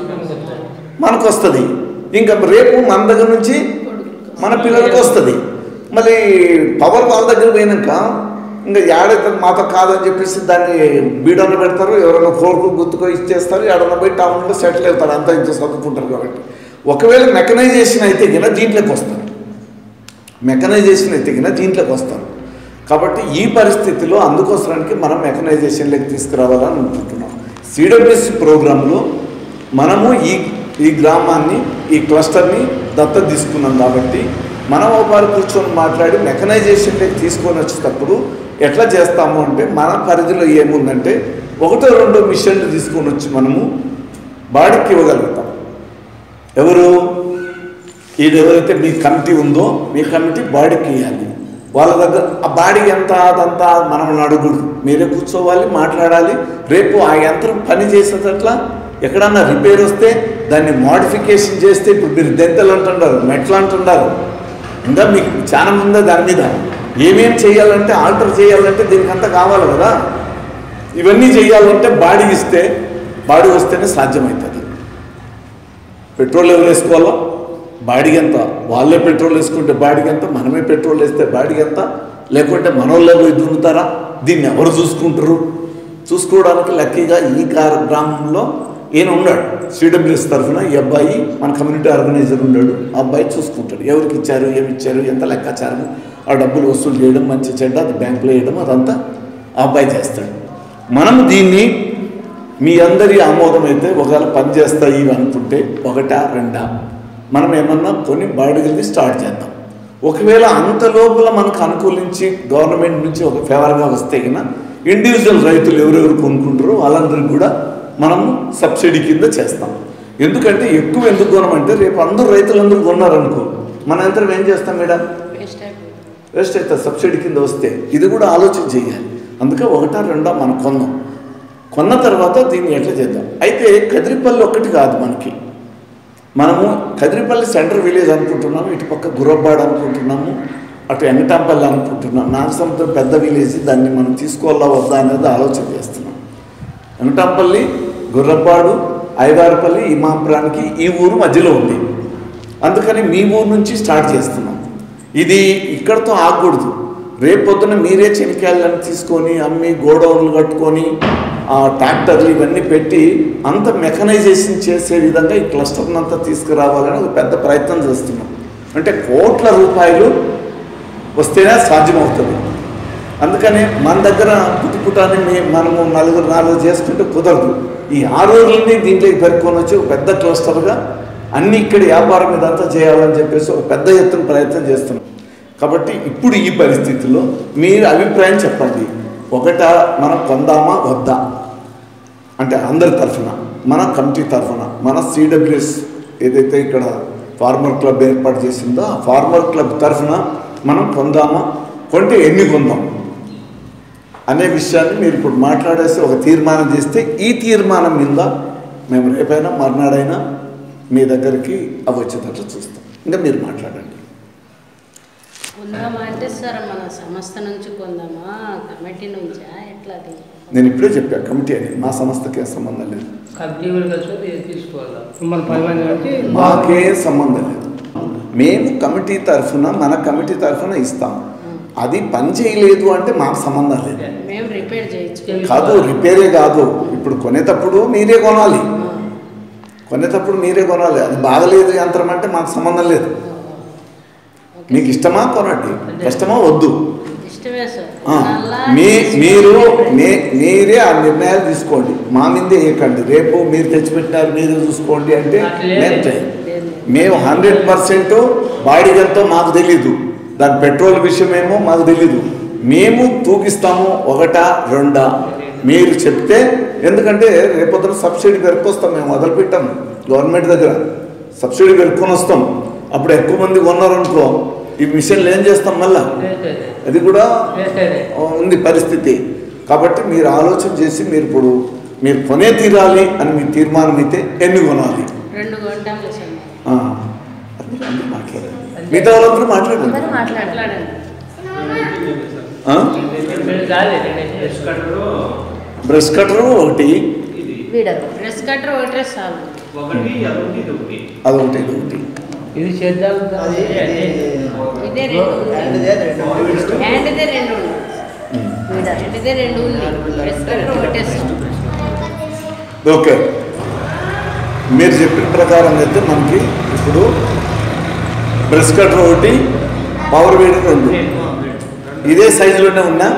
మనకు వస్తుంది ఇంకా రేపు మన దగ్గర నుంచి మన పిల్లలకు వస్తుంది మళ్ళీ పవర్ వాళ్ళ దగ్గర పోయినాక ఇంకా ఏడైతే మాతో కాదని చెప్పేసి దాన్ని బీడన్న పెడతారు ఎవరైనా కోరుకు గుర్తుకో ఇచ్చేస్తారు ఏడన్నా పోయి టౌన్లో సెటిల్ అవుతారు అంతా ఇంత చదువుకుంటారు కాబట్టి ఒకవేళ మెకనైజేషన్ అయితే గిన దీంట్లోకి వస్తారు మెకనైజేషన్ అయితే గిన దీంట్లోకి వస్తారు కాబట్టి ఈ పరిస్థితిలో అందుకోసరానికి మనం మెకనైజేషన్లోకి తీసుకురావాలని అనుకుంటున్నాం సిడబ్ల్యూసి ప్రోగ్రాంలో మనము ఈ ఈ గ్రామాన్ని ఈ క్లస్టర్ని దత్తత తీసుకున్నాం కాబట్టి మనం ఒకసారి కూర్చొని మాట్లాడి మెకనైజేషన్లోకి తీసుకొని వచ్చేటప్పుడు ఎట్లా చేస్తాము అంటే మన పరిధిలో ఏముందంటే ఒకటో రెండో మిషన్లు తీసుకొని వచ్చి మనము బాడీకి ఇవ్వగలుగుతాం ఎవరు ఇది ఎవరైతే మీ కమిటీ ఉందో మీ కమిటీ బాడీకి ఇవ్వాలి వాళ్ళ దగ్గర ఆ బాడీ ఎంత అదంతా మనం అడుగుడు మీరే కూర్చోవాలి మాట్లాడాలి రేపు ఆ యంత్రం పని చేసేటట్ల ఎక్కడన్నా రిపేర్ వస్తే దాన్ని మోడిఫికేషన్ చేస్తే ఇప్పుడు మీరు దెంతలు అంటున్నారు మెట్లు అంటున్నారు ఇంకా మీకు చాలా ఉందా దాని మీద ఏమేం చేయాలంటే ఆల్టర్ చేయాలంటే దీనికి అంతా కావాలి కదా ఇవన్నీ చేయాలంటే బాడీ ఇస్తే బాడీ వస్తేనే సాధ్యమవుతుంది పెట్రోల్ ఎవరు వేసుకోవాలో బాడీకి ఎంత వాళ్ళే పెట్రోల్ వేసుకుంటే బాడీకి ఎంత మనమే పెట్రోల్ వేస్తే బాడీకి ఎంత లేకుంటే మనోళ్ళే పోయి దున్నుతారా దీన్ని ఎవరు చూసుకుంటారు చూసుకోవడానికి లక్కీగా ఈ కార్ గ్రామంలో ఈయన ఉన్నాడు సిడబ్ల్యూఎస్ తరఫున ఈ అబ్బాయి మన కమ్యూనిటీ ఆర్గనైజర్ ఉన్నాడు ఆ అబ్బాయి చూసుకుంటాడు ఎవరికి ఇచ్చారు ఏమి ఇచ్చారు ఎంత లెక్కాచారం ఆ డబ్బులు వసూలు చేయడం మంచి చెడ్డ అది బ్యాంకులో వేయడం అదంతా ఆ అబ్బాయి చేస్తాడు మనం దీన్ని మీ అందరి ఆమోదం అయితే ఒకవేళ పని చేస్తాయి ఇవి అనుకుంటే ఒకటా రెండా మనం ఏమన్నా కొన్ని బాడుగల్ని స్టార్ట్ చేద్దాం ఒకవేళ అంత లోపల మనకు అనుకూలించి గవర్నమెంట్ నుంచి ఒక ఫేవర్గా వస్తే కన్నా ఇండివిజువల్ రైతులు ఎవరెవరు కొనుక్కుంటారో వాళ్ళందరికీ కూడా మనం సబ్సిడీ కింద చేస్తాం ఎందుకంటే ఎక్కువ ఎందుకు కొనమంటే రేపు అందరూ రైతులందరూ కొన్నారనుకో మన యంత్రం ఏం చేస్తాం మేడం వేస్ట్ అవుతుంది సబ్సిడీ కింద వస్తే ఇది కూడా ఆలోచన చేయాలి అందుకే ఒకటా రెండా మనం కొందాం కొన్న తర్వాత దీన్ని ఎట్లా చేద్దాం అయితే కదిరిపల్లి ఒక్కటి కాదు మనకి మనము కదిరిపల్లి సెంటర్ విలేజ్ అనుకుంటున్నాము ఇటు పక్క గురబ్బాడ్ అనుకుంటున్నాము అటు వెంకటాంపల్లి అనుకుంటున్నాం నాగసముద్రం పెద్ద విలేజ్ దాన్ని మనం తీసుకోవాలా వద్దా అనేది ఆలోచన చేస్తున్నాం వెంకటాంపల్లి గుర్రపాడు ఐవారపల్లి ఇమాంపురానికి ఈ ఊరు మధ్యలో ఉంది అందుకని మీ ఊరు నుంచి స్టార్ట్ చేస్తున్నాం ఇది ఇక్కడతో ఆగకూడదు రేపు పొద్దున మీరే చెనికాయలను తీసుకొని అమ్మి గోడౌన్లు కట్టుకొని ఆ ట్రాక్టర్లు ఇవన్నీ పెట్టి అంత మెకనైజేషన్ చేసే విధంగా ఈ క్లస్టర్ని అంతా తీసుకురావాలని ఒక పెద్ద ప్రయత్నం చేస్తున్నాం అంటే కోట్ల రూపాయలు వస్తేనే సాధ్యమవుతుంది అందుకని మన దగ్గర పుట్టుపుటాన్ని మే- మనము నలుగురు నాలుగు చేసుకుంటే కుదరదు ఈ ఆరు రోజులని దీంట్లోకి పెరుక్కొని వచ్చి ఒక పెద్ద క్లస్టర్గా అన్ని ఇక్కడ వ్యాపారం ఇదంతా చేయాలని చెప్పేసి ఒక పెద్ద ఎత్తున ప్రయత్నం చేస్తున్నాం కాబట్టి ఇప్పుడు ఈ పరిస్థితుల్లో మీరు అభిప్రాయం చెప్పండి ఒకట మనం కొందామా వద్దా అంటే అందరి తరఫున మన కమిటీ తరఫున మన సిడబ్ల్యూఎస్ ఏదైతే ఇక్కడ ఫార్మర్ క్లబ్ ఏర్పాటు చేసిందో ఆ ఫార్మర్ క్లబ్ తరఫున మనం కొందామా కొంటే ఎన్ని కొందాం అనే విషయాన్ని మీరు ఇప్పుడు మాట్లాడేసి ఒక తీర్మానం చేస్తే ఈ తీర్మానం మీద మేము రేపైనా మర్నాడైనా మీ దగ్గరికి అవి వచ్చేటట్లు చూస్తాం ఇంకా మీరు మాట్లాడండి కొందామా అంటే సార్ మన సంస్థ నుంచి కొందామా కమిటీ నుంచా ఎట్లా అది నేను ఇప్పుడే చెప్పా కమిటీ అని మా సంస్థకి ఏం సంబంధం లేదు కమిటీ కూడా కలిసి తీసుకోవాలా మన పది మంది కలిసి మాకే సంబంధం లేదు మేము కమిటీ తరఫున మన కమిటీ తరఫున ఇస్తాం అది పని చేయలేదు అంటే మాకు సంబంధం లేదు మేము రిపేర్ చేయొచ్చు కాదు రిపేరే కాదు ఇప్పుడు కొనేటప్పుడు మీరే కొనాలి కొనేటప్పుడు మీరే కొనాలి అది బాగలేదు యంత్రం అంటే మాకు సంబంధం లేదు మీకు ఇష్టమా కొనండి కష్టమా వద్దు ఇష్టమే సార్ ఆ, కొనాలా, మీ తీసుకోవాలా? మీరు నే- మీరే ఆ నిర్ణయాలు తీసుకోండి మా మీదే వేయకండి రేపు మీరు తెచ్చిపెట్టినారు మీరే చూసుకోండి అంటే మేము చేయం. మేము హండ్రెడ్ పర్సెంట్ బాడీ ఎంతో మాకు తెలీదు దాని పెట్రోల్ విషయమేమో మాకు తెలీదు మేము తూగిస్తాము ఒకటా రెండా మీరు చెప్తే ఎందుకంటే రేపొద్దున సబ్సిడీ పెరుకొస్తాం మేము మొదలుపెట్టాము గవర్నమెంట్ దగ్గర సబ్సిడీ పెరుక్కొని వస్తాం అప్పుడు ఎక్కువ మంది కొన్నారనుకో ఈ మిషన్లు ఏం చేస్తాం మళ్ళా అది కూడా ఉంది పరిస్థితి కాబట్టి మీరు ఆలోచన చేసి మీరు ఇప్పుడు మీరు కొనే తీరాలి అని మీ తీర్మానం అయితే ఎన్ని కొనాలి రెండు గంటలు సార్ ఆ, అది అందరూ మాట్లాడండి మిగతా వాళ్ళందరూ మాట్లాడండి అందరూ మాట్లాడాలి ఆ? బ్రష్ కట్టరు ఒకటి వీడరు డ్రెస్ కట్టర్ ఒకటే చాలు అదొకటి ఇదొకటి ఇది చేద్దాం అది ఇదే రెండు ఉంది హ్యాండ్దే రెండు ఉంది హ్యాండ్దే రెండు ఉంది డ్రెస్ కట్టర్ ఒకటే చాలు ఓకే మీరు చెప్పిన ప్రకారం అయితే మనకి ఇప్పుడు బ్రష్ కట్టర్ ఒకటి పవర్ వీడర్ రెండు ఇదే సైజులోనే ఉన్నా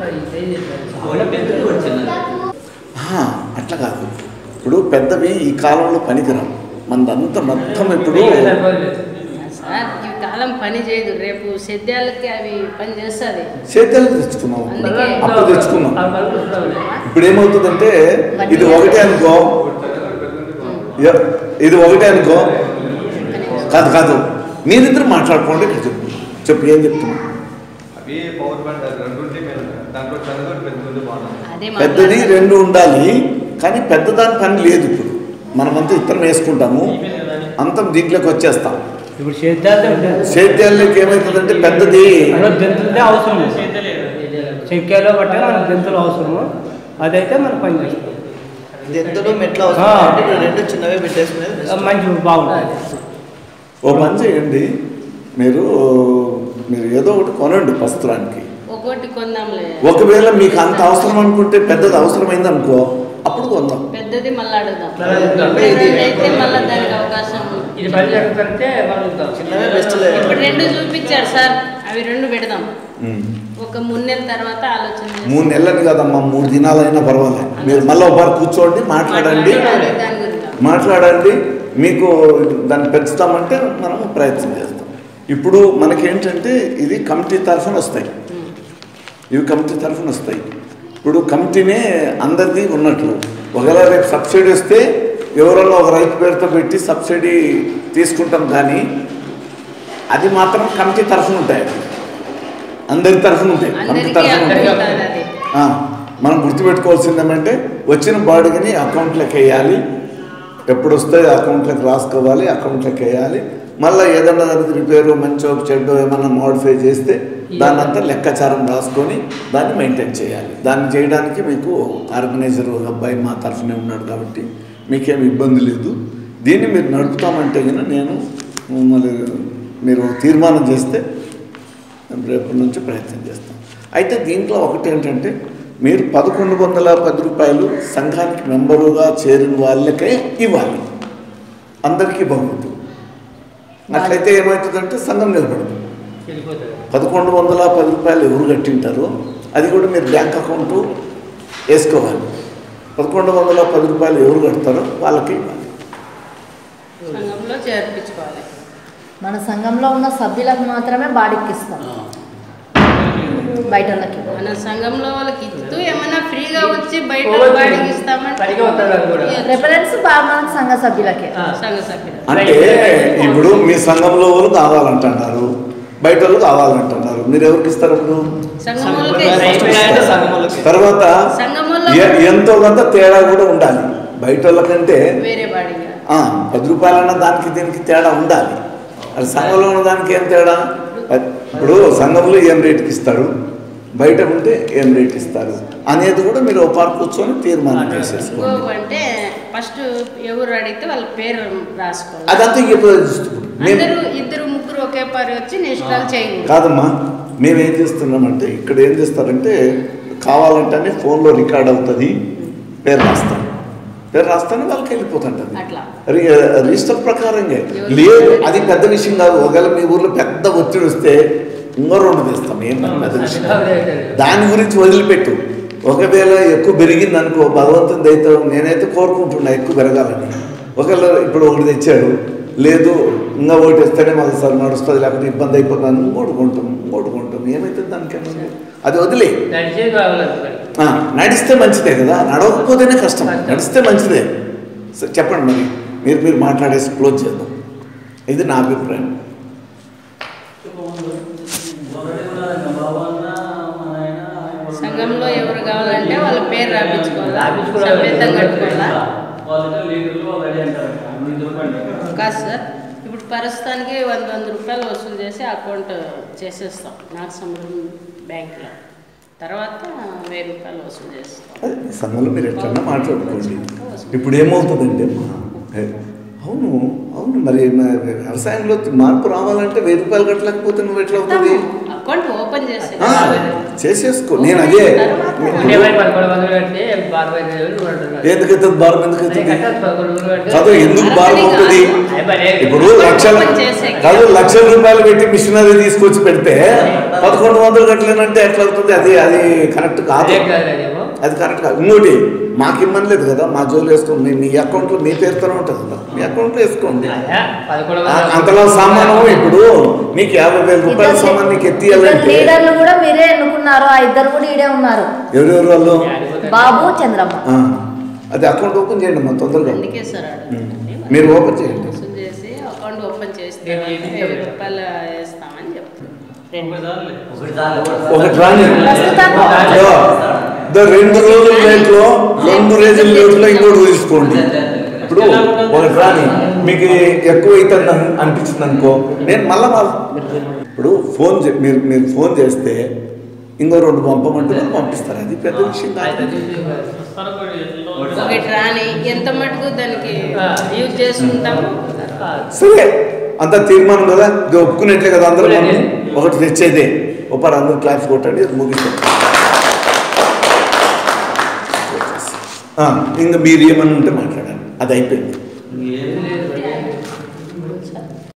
ఆహా, అట్లా కాదు ఇప్పుడు పెద్దవి ఈ కాలంలో పనికిరావు మనదంతా మొత్తం ఇప్పుడు సార్ ఈ కాలం పని చేయదు రేపు సెద్యాలకి అవి పని చేస్తుంది చేతులు తెచ్చుకున్నాం అందుకే. అప్పుడు తెచ్చుకున్నాం ఇప్పుడు ఏమవుతుందంటే ఇది ఒకటే అనుకో య- ఇది ఒకటే అనుకో కాదు కాదు మీరిద్దరు మాట్లాడుకోండి ఇక్కడ చెప్పు చెప్పు ఏం చెప్తున్నా అవి పవర్ బ్యాండ్ రెండు ఉంటే మేము దాంట్లో చదువు పెద్దది బాగుంది అదే పెద్దది మాట్లాడుతున్నా. రెండు ఉండాలి కానీ పెద్దదాని పని లేదు ఇప్పుడు మనమంతా ఇత్తనం వేసుకుంటాము అంతం దీంట్లోకి వచ్చేస్తాం ఇప్పుడు చేద్దాం సేద్యాల్లోకి ఏమవుతుందంటే పెద్దది జంతువులే అవసరం చెక్కాలో బట్టే మనకు జంతువులు అవసరము అదైతే మనం పని చేస్తాం జంతువులు మెట్లు ఆ. అవసరం అంటే ఇప్పుడు రెండు చిన్నవే పెట్టేసుకునేది మంచి బాగుంటుంది ఓ పని చేయండి మీరు మీరు ఏదో ఒకటి కొనండి ప్రస్తుతానికి ఒకటి కొందాంలే ఒకవేళ మీకు అంత అవసరం అనుకుంటే పెద్దది అవసరమైంది అనుకో అప్పుడు కొందాం పెద్దది మళ్ళీ అడుగుదాం మళ్ళా అడుగుదాం. ఇప్పుడు రెండు అయితే మళ్ళీ దానికి అవకాశం ఇది పని జరుగుతుంటే మనం చిన్నవే బెస్ట్ ఇప్పుడు రెండు చూపించారు సార్ అవి రెండు పెడదాం ఉమ్. ఒక మూడు నెలల తర్వాత ఆలోచన చేస్తాం. మూడు నెలలని కదమ్మా మూడు దినాలైనా పర్వాలేదు మీరు మళ్ళీ ఒకసారి కూర్చోండి మాట్లాడండి మాట్లాడాలి దాని గురించి మాట్లాడండి మీకు దాన్ని పెంచుతామంటే మనము ప్రయత్నం చేస్తాం ఇప్పుడు మనకేంటంటే ఇది కమిటీ తరఫున వస్తాయి ఇవి కమిటీ తరఫున వస్తాయి ఇప్పుడు కమిటీనే అందరిది ఉన్నట్లు ఒకవేళ రేపు సబ్సిడీ వస్తే ఎవరన్నా ఒక రైతు పేరుతో పెట్టి సబ్సిడీ తీసుకుంటాం కానీ అది మాత్రం కమిటీ తరఫున ఉంటాయి అందరి తరఫున ఉంటాయి కమిటీ అందరికీ తరఫున ఉంటాయి అర్థమవుతుంది అది ఆ, మనం గుర్తుపెట్టుకోవాల్సింది ఏమంటే వచ్చిన బాడుగని అకౌంట్లోకి వేయాలి ఎప్పుడు వస్తే అకౌంట్లోకి రాసుకోవాలి అకౌంట్లోకి వేయాలి మళ్ళీ ఏదన్నా దానికి రిపేరు మంచో చెడ్డో ఏమన్నా మోడిఫై చేస్తే దాన్ని అంతా లెక్కాచారం రాసుకొని దాన్ని మెయింటైన్ చేయాలి దాన్ని చేయడానికి మీకు ఆర్గనైజర్ ఒక అబ్బాయి మా తరఫునే ఉన్నాడు కాబట్టి మీకేం ఇబ్బంది లేదు దీన్ని మీరు నడుపుతామంటే కనుక నేను మరి మీరు తీర్మానం చేస్తే రేపటి నుంచి ప్రయత్నం చేస్తాం అయితే దీంట్లో ఒకటి ఏంటంటే మీరు పదకొండు వందల పది రూపాయలు సంఘానికి మెంబరుగా చేరిన వాళ్ళకే ఇవ్వాలి అందరికీ బాగుంటుంది అట్లయితే ఏమవుతుందంటే సంఘం నిలబడదు పదకొండు వందల పది రూపాయలు ఎవరు కట్టింటారో అది కూడా మీరు బ్యాంక్ అకౌంట్ వేసుకోవాలి పదకొండు వందల పది రూపాయలు ఎవరు కడతారో వాళ్ళకి ఇవ్వాలి సంఘంలో చేర్పించుకోవాలి మన సంఘంలో ఉన్న సభ్యులకు మాత్రమే బాడీకి ఇస్తాం బయట వాళ్ళకి మన సంఘంలో వాళ్ళకి ఇస్తూ ఏమైనా ఫ్రీగా వచ్చి బయట బాడీకి ఇస్తామంటే రిఫరెన్స్ బాగా మనకు సంఘ సభ్యులకే సంఘ సభ్యులు అంటే ఇప్పుడు మీ సంఘంలో వాళ్ళు కావాలంటున్నారు బయట వాళ్ళు కావాలంటున్నారు మీరు ఎవరికి ఇస్తారు ఇప్పుడు సంఘం వాళ్ళకే తర్వాత సంఘం వాళ్ళు ఎ- ఎంతో కొంత తేడా కూడా ఉండాలి బయట వాళ్ళకంటే వేరే బాడీగా ఆ, పది రూపాయలన్న దానికి దీనికి తేడా ఉండాలి అది సంఘంలో ఉన్న దానికి ఏం తేడా అది- ఇప్పుడు సంఘంలో ఏం రేటుకి ఇస్తారు బయట ఉంటే ఏం రేట్ ఇస్తారు అనేది కూడా మీరు ఒక పార్క్ కూర్చొని తీర్మానం చేసేసుకోండి ఇంకో అంటే ఫస్ట్ ఎవరు అడిగితే వాళ్ళ పేరు రాసుకోవాలి అదంతా ఇప్పుడు మేము అందరూ ఇద్దరు ముగ్గురు ఒకే పని వచ్చి నిష్ఠాలు చేయకూడదు కాదమ్మా మేము ఏం చేస్తున్నామంటే ఇక్కడ ఏం చేస్తారంటే కావాలంటేనే ఫోన్లో రికార్డ్ అవుతుంది పేరు రాస్తాం పేరు రాస్తానే వాళ్ళకి వెళ్ళిపోతుంటుంది అట్లా రి- రిజిస్టర్ ప్రకారంగా లేదు అది పెద్ద విషయం కాదు ఒకవేళ మీ ఊర్లో పెద్ద ఒత్తిడి వస్తే ఇంకో రెండు తెస్తాం ఏం పెద్ద విషయం దాని గురించి వదిలిపెట్టు ఒకవేళ ఎక్కువ పెరిగింది అనుకో భగవంతుని దయతో నేనైతే కోరుకుంటున్నా ఎక్కువ పెరగాలని ఒకవేళ ఇప్పుడు ఒకటి తెచ్చాడు లేదు ఇంకా ఒకటి వస్తేనే మాకు సార్ నడుస్తుంది లేకపోతే ఇబ్బంది అయిపోతాను ఇంకోటి కొంటాం ఇంకోటి కొంటాం ఏమైతుంది దానికన్నా అది వదిలే ఆ, నడిస్తే మంచిదే కదా నడవకపోతేనే కష్టం నడిస్తే మంచిదే సరే చెప్పండి మరి మీరు మీరు మాట్లాడేసి క్లోజ్ చేద్దాం ఇది నా అభిప్రాయం సంఘంలో ఎవరు కావాలంటే వాళ్ళ పేరు రాపించుకోవాలి సభ్యతం కట్టుకోవాలా కాదు సార్ ఇప్పుడు ప్రస్తుతానికి వంద వంద రూపాయలు వసూలు చేసి అకౌంట్ చేసేస్తాం నాకు సమరం బ్యాంక్లో తర్వాత వెయ్యి రూపాయలు వసూలు చేస్తాం అది మీ సంఘంలో మీరు ఎట్లన్నా మాట్లాడుకోండి ఇప్పుడు ఏమవుతుందంటే అమ్మా, ఏ, అవును అవును మరి మ- వ్యవసాయంలో మార్పు రావాలంటే వెయ్యి రూపాయలు కట్టలేకపోతే నువ్వు ఎట్లా అవుతుంది అకౌంట్ ఓపెన్ చేసే ఆ, చేసేసుకో నేను అదే ఎందుకు అవుతుంది భారం ఎందుకు అవుతుంది చదువు ఎందుకు భారం అవుతుంది ఇప్పుడు లక్షల కాదు లక్షల రూపాయలు పెట్టి మిషనరీ తీసుకొచ్చి పెడితే పదకొండు వందలు కట్టలేనంటే ఎట్లా అవుతుంది అది అది కరెక్ట్ కాదు అది కరెక్ట్ కాదు ఇంకోటి మాకు ఇమ్మని లేదు కదా మా జోలు వేసుకోండి మీ- మీ అకౌంట్లో మీ పేరుతోనే ఉంటుంది కదా మీ అకౌంట్లో వేసుకోండి ఆ- అంతలో సామాను ఇప్పుడు నీకు యాభై వేల రూపాయల సామాన్ నీకు ఎత్తియాలంటే లీడర్లు కూడా మీరే ఎన్నుకున్నారు ఆ ఇద్దరు కూడా ఈడే ఉన్నారు ఎవరెవరు వాళ్ళు బాబు చంద్రమ్మ ఆ, అది అకౌంట్ ఓపెన్ చేయండి అమ్మా తొందరగా అందుకే సార్ అడుగుతుంది. మీరు ఓపెన్ చేయండి వసూలు చేసి అకౌంట్ ఓపెన్ చేస్తే వెయ్యి రూపాయలు వేస్తామని చెప్తాను ఒకటి రాని ఇదో, ఇదో రెండు రోజుల రేట్లో రెండు రోజుల రేట్లో ఇంకోటి తీసుకోండి ఇప్పుడు ఒకటి రాని మీకు ఎక్కువ అవుతుంది అని అనిపించింది అనుకో నేను మళ్ళా వాళ్ళ ఇప్పుడు ఫోన్ చే- మీరు మీరు ఫోన్ చేస్తే ఇంకో రెండు పంపమంటే పంపిస్తారు అది పెద్ద విషయం కాదు ఒకటి రాని ఎంత మటుకు దానికి యూజ్ చేసుకుంటాము సరే అంత తీర్మానం కదా ఇది ఒప్పుకునేట్లే కదా అందరూ మనం ఒకటి తెచ్చేదే ఒకటి అందరూ క్లాస్ కొట్టండి అది ముగిస్తాం ఆ, ఇంకా మీరు ఏమన్నా ఉంటే మాట్లాడండి అది అయిపోయింది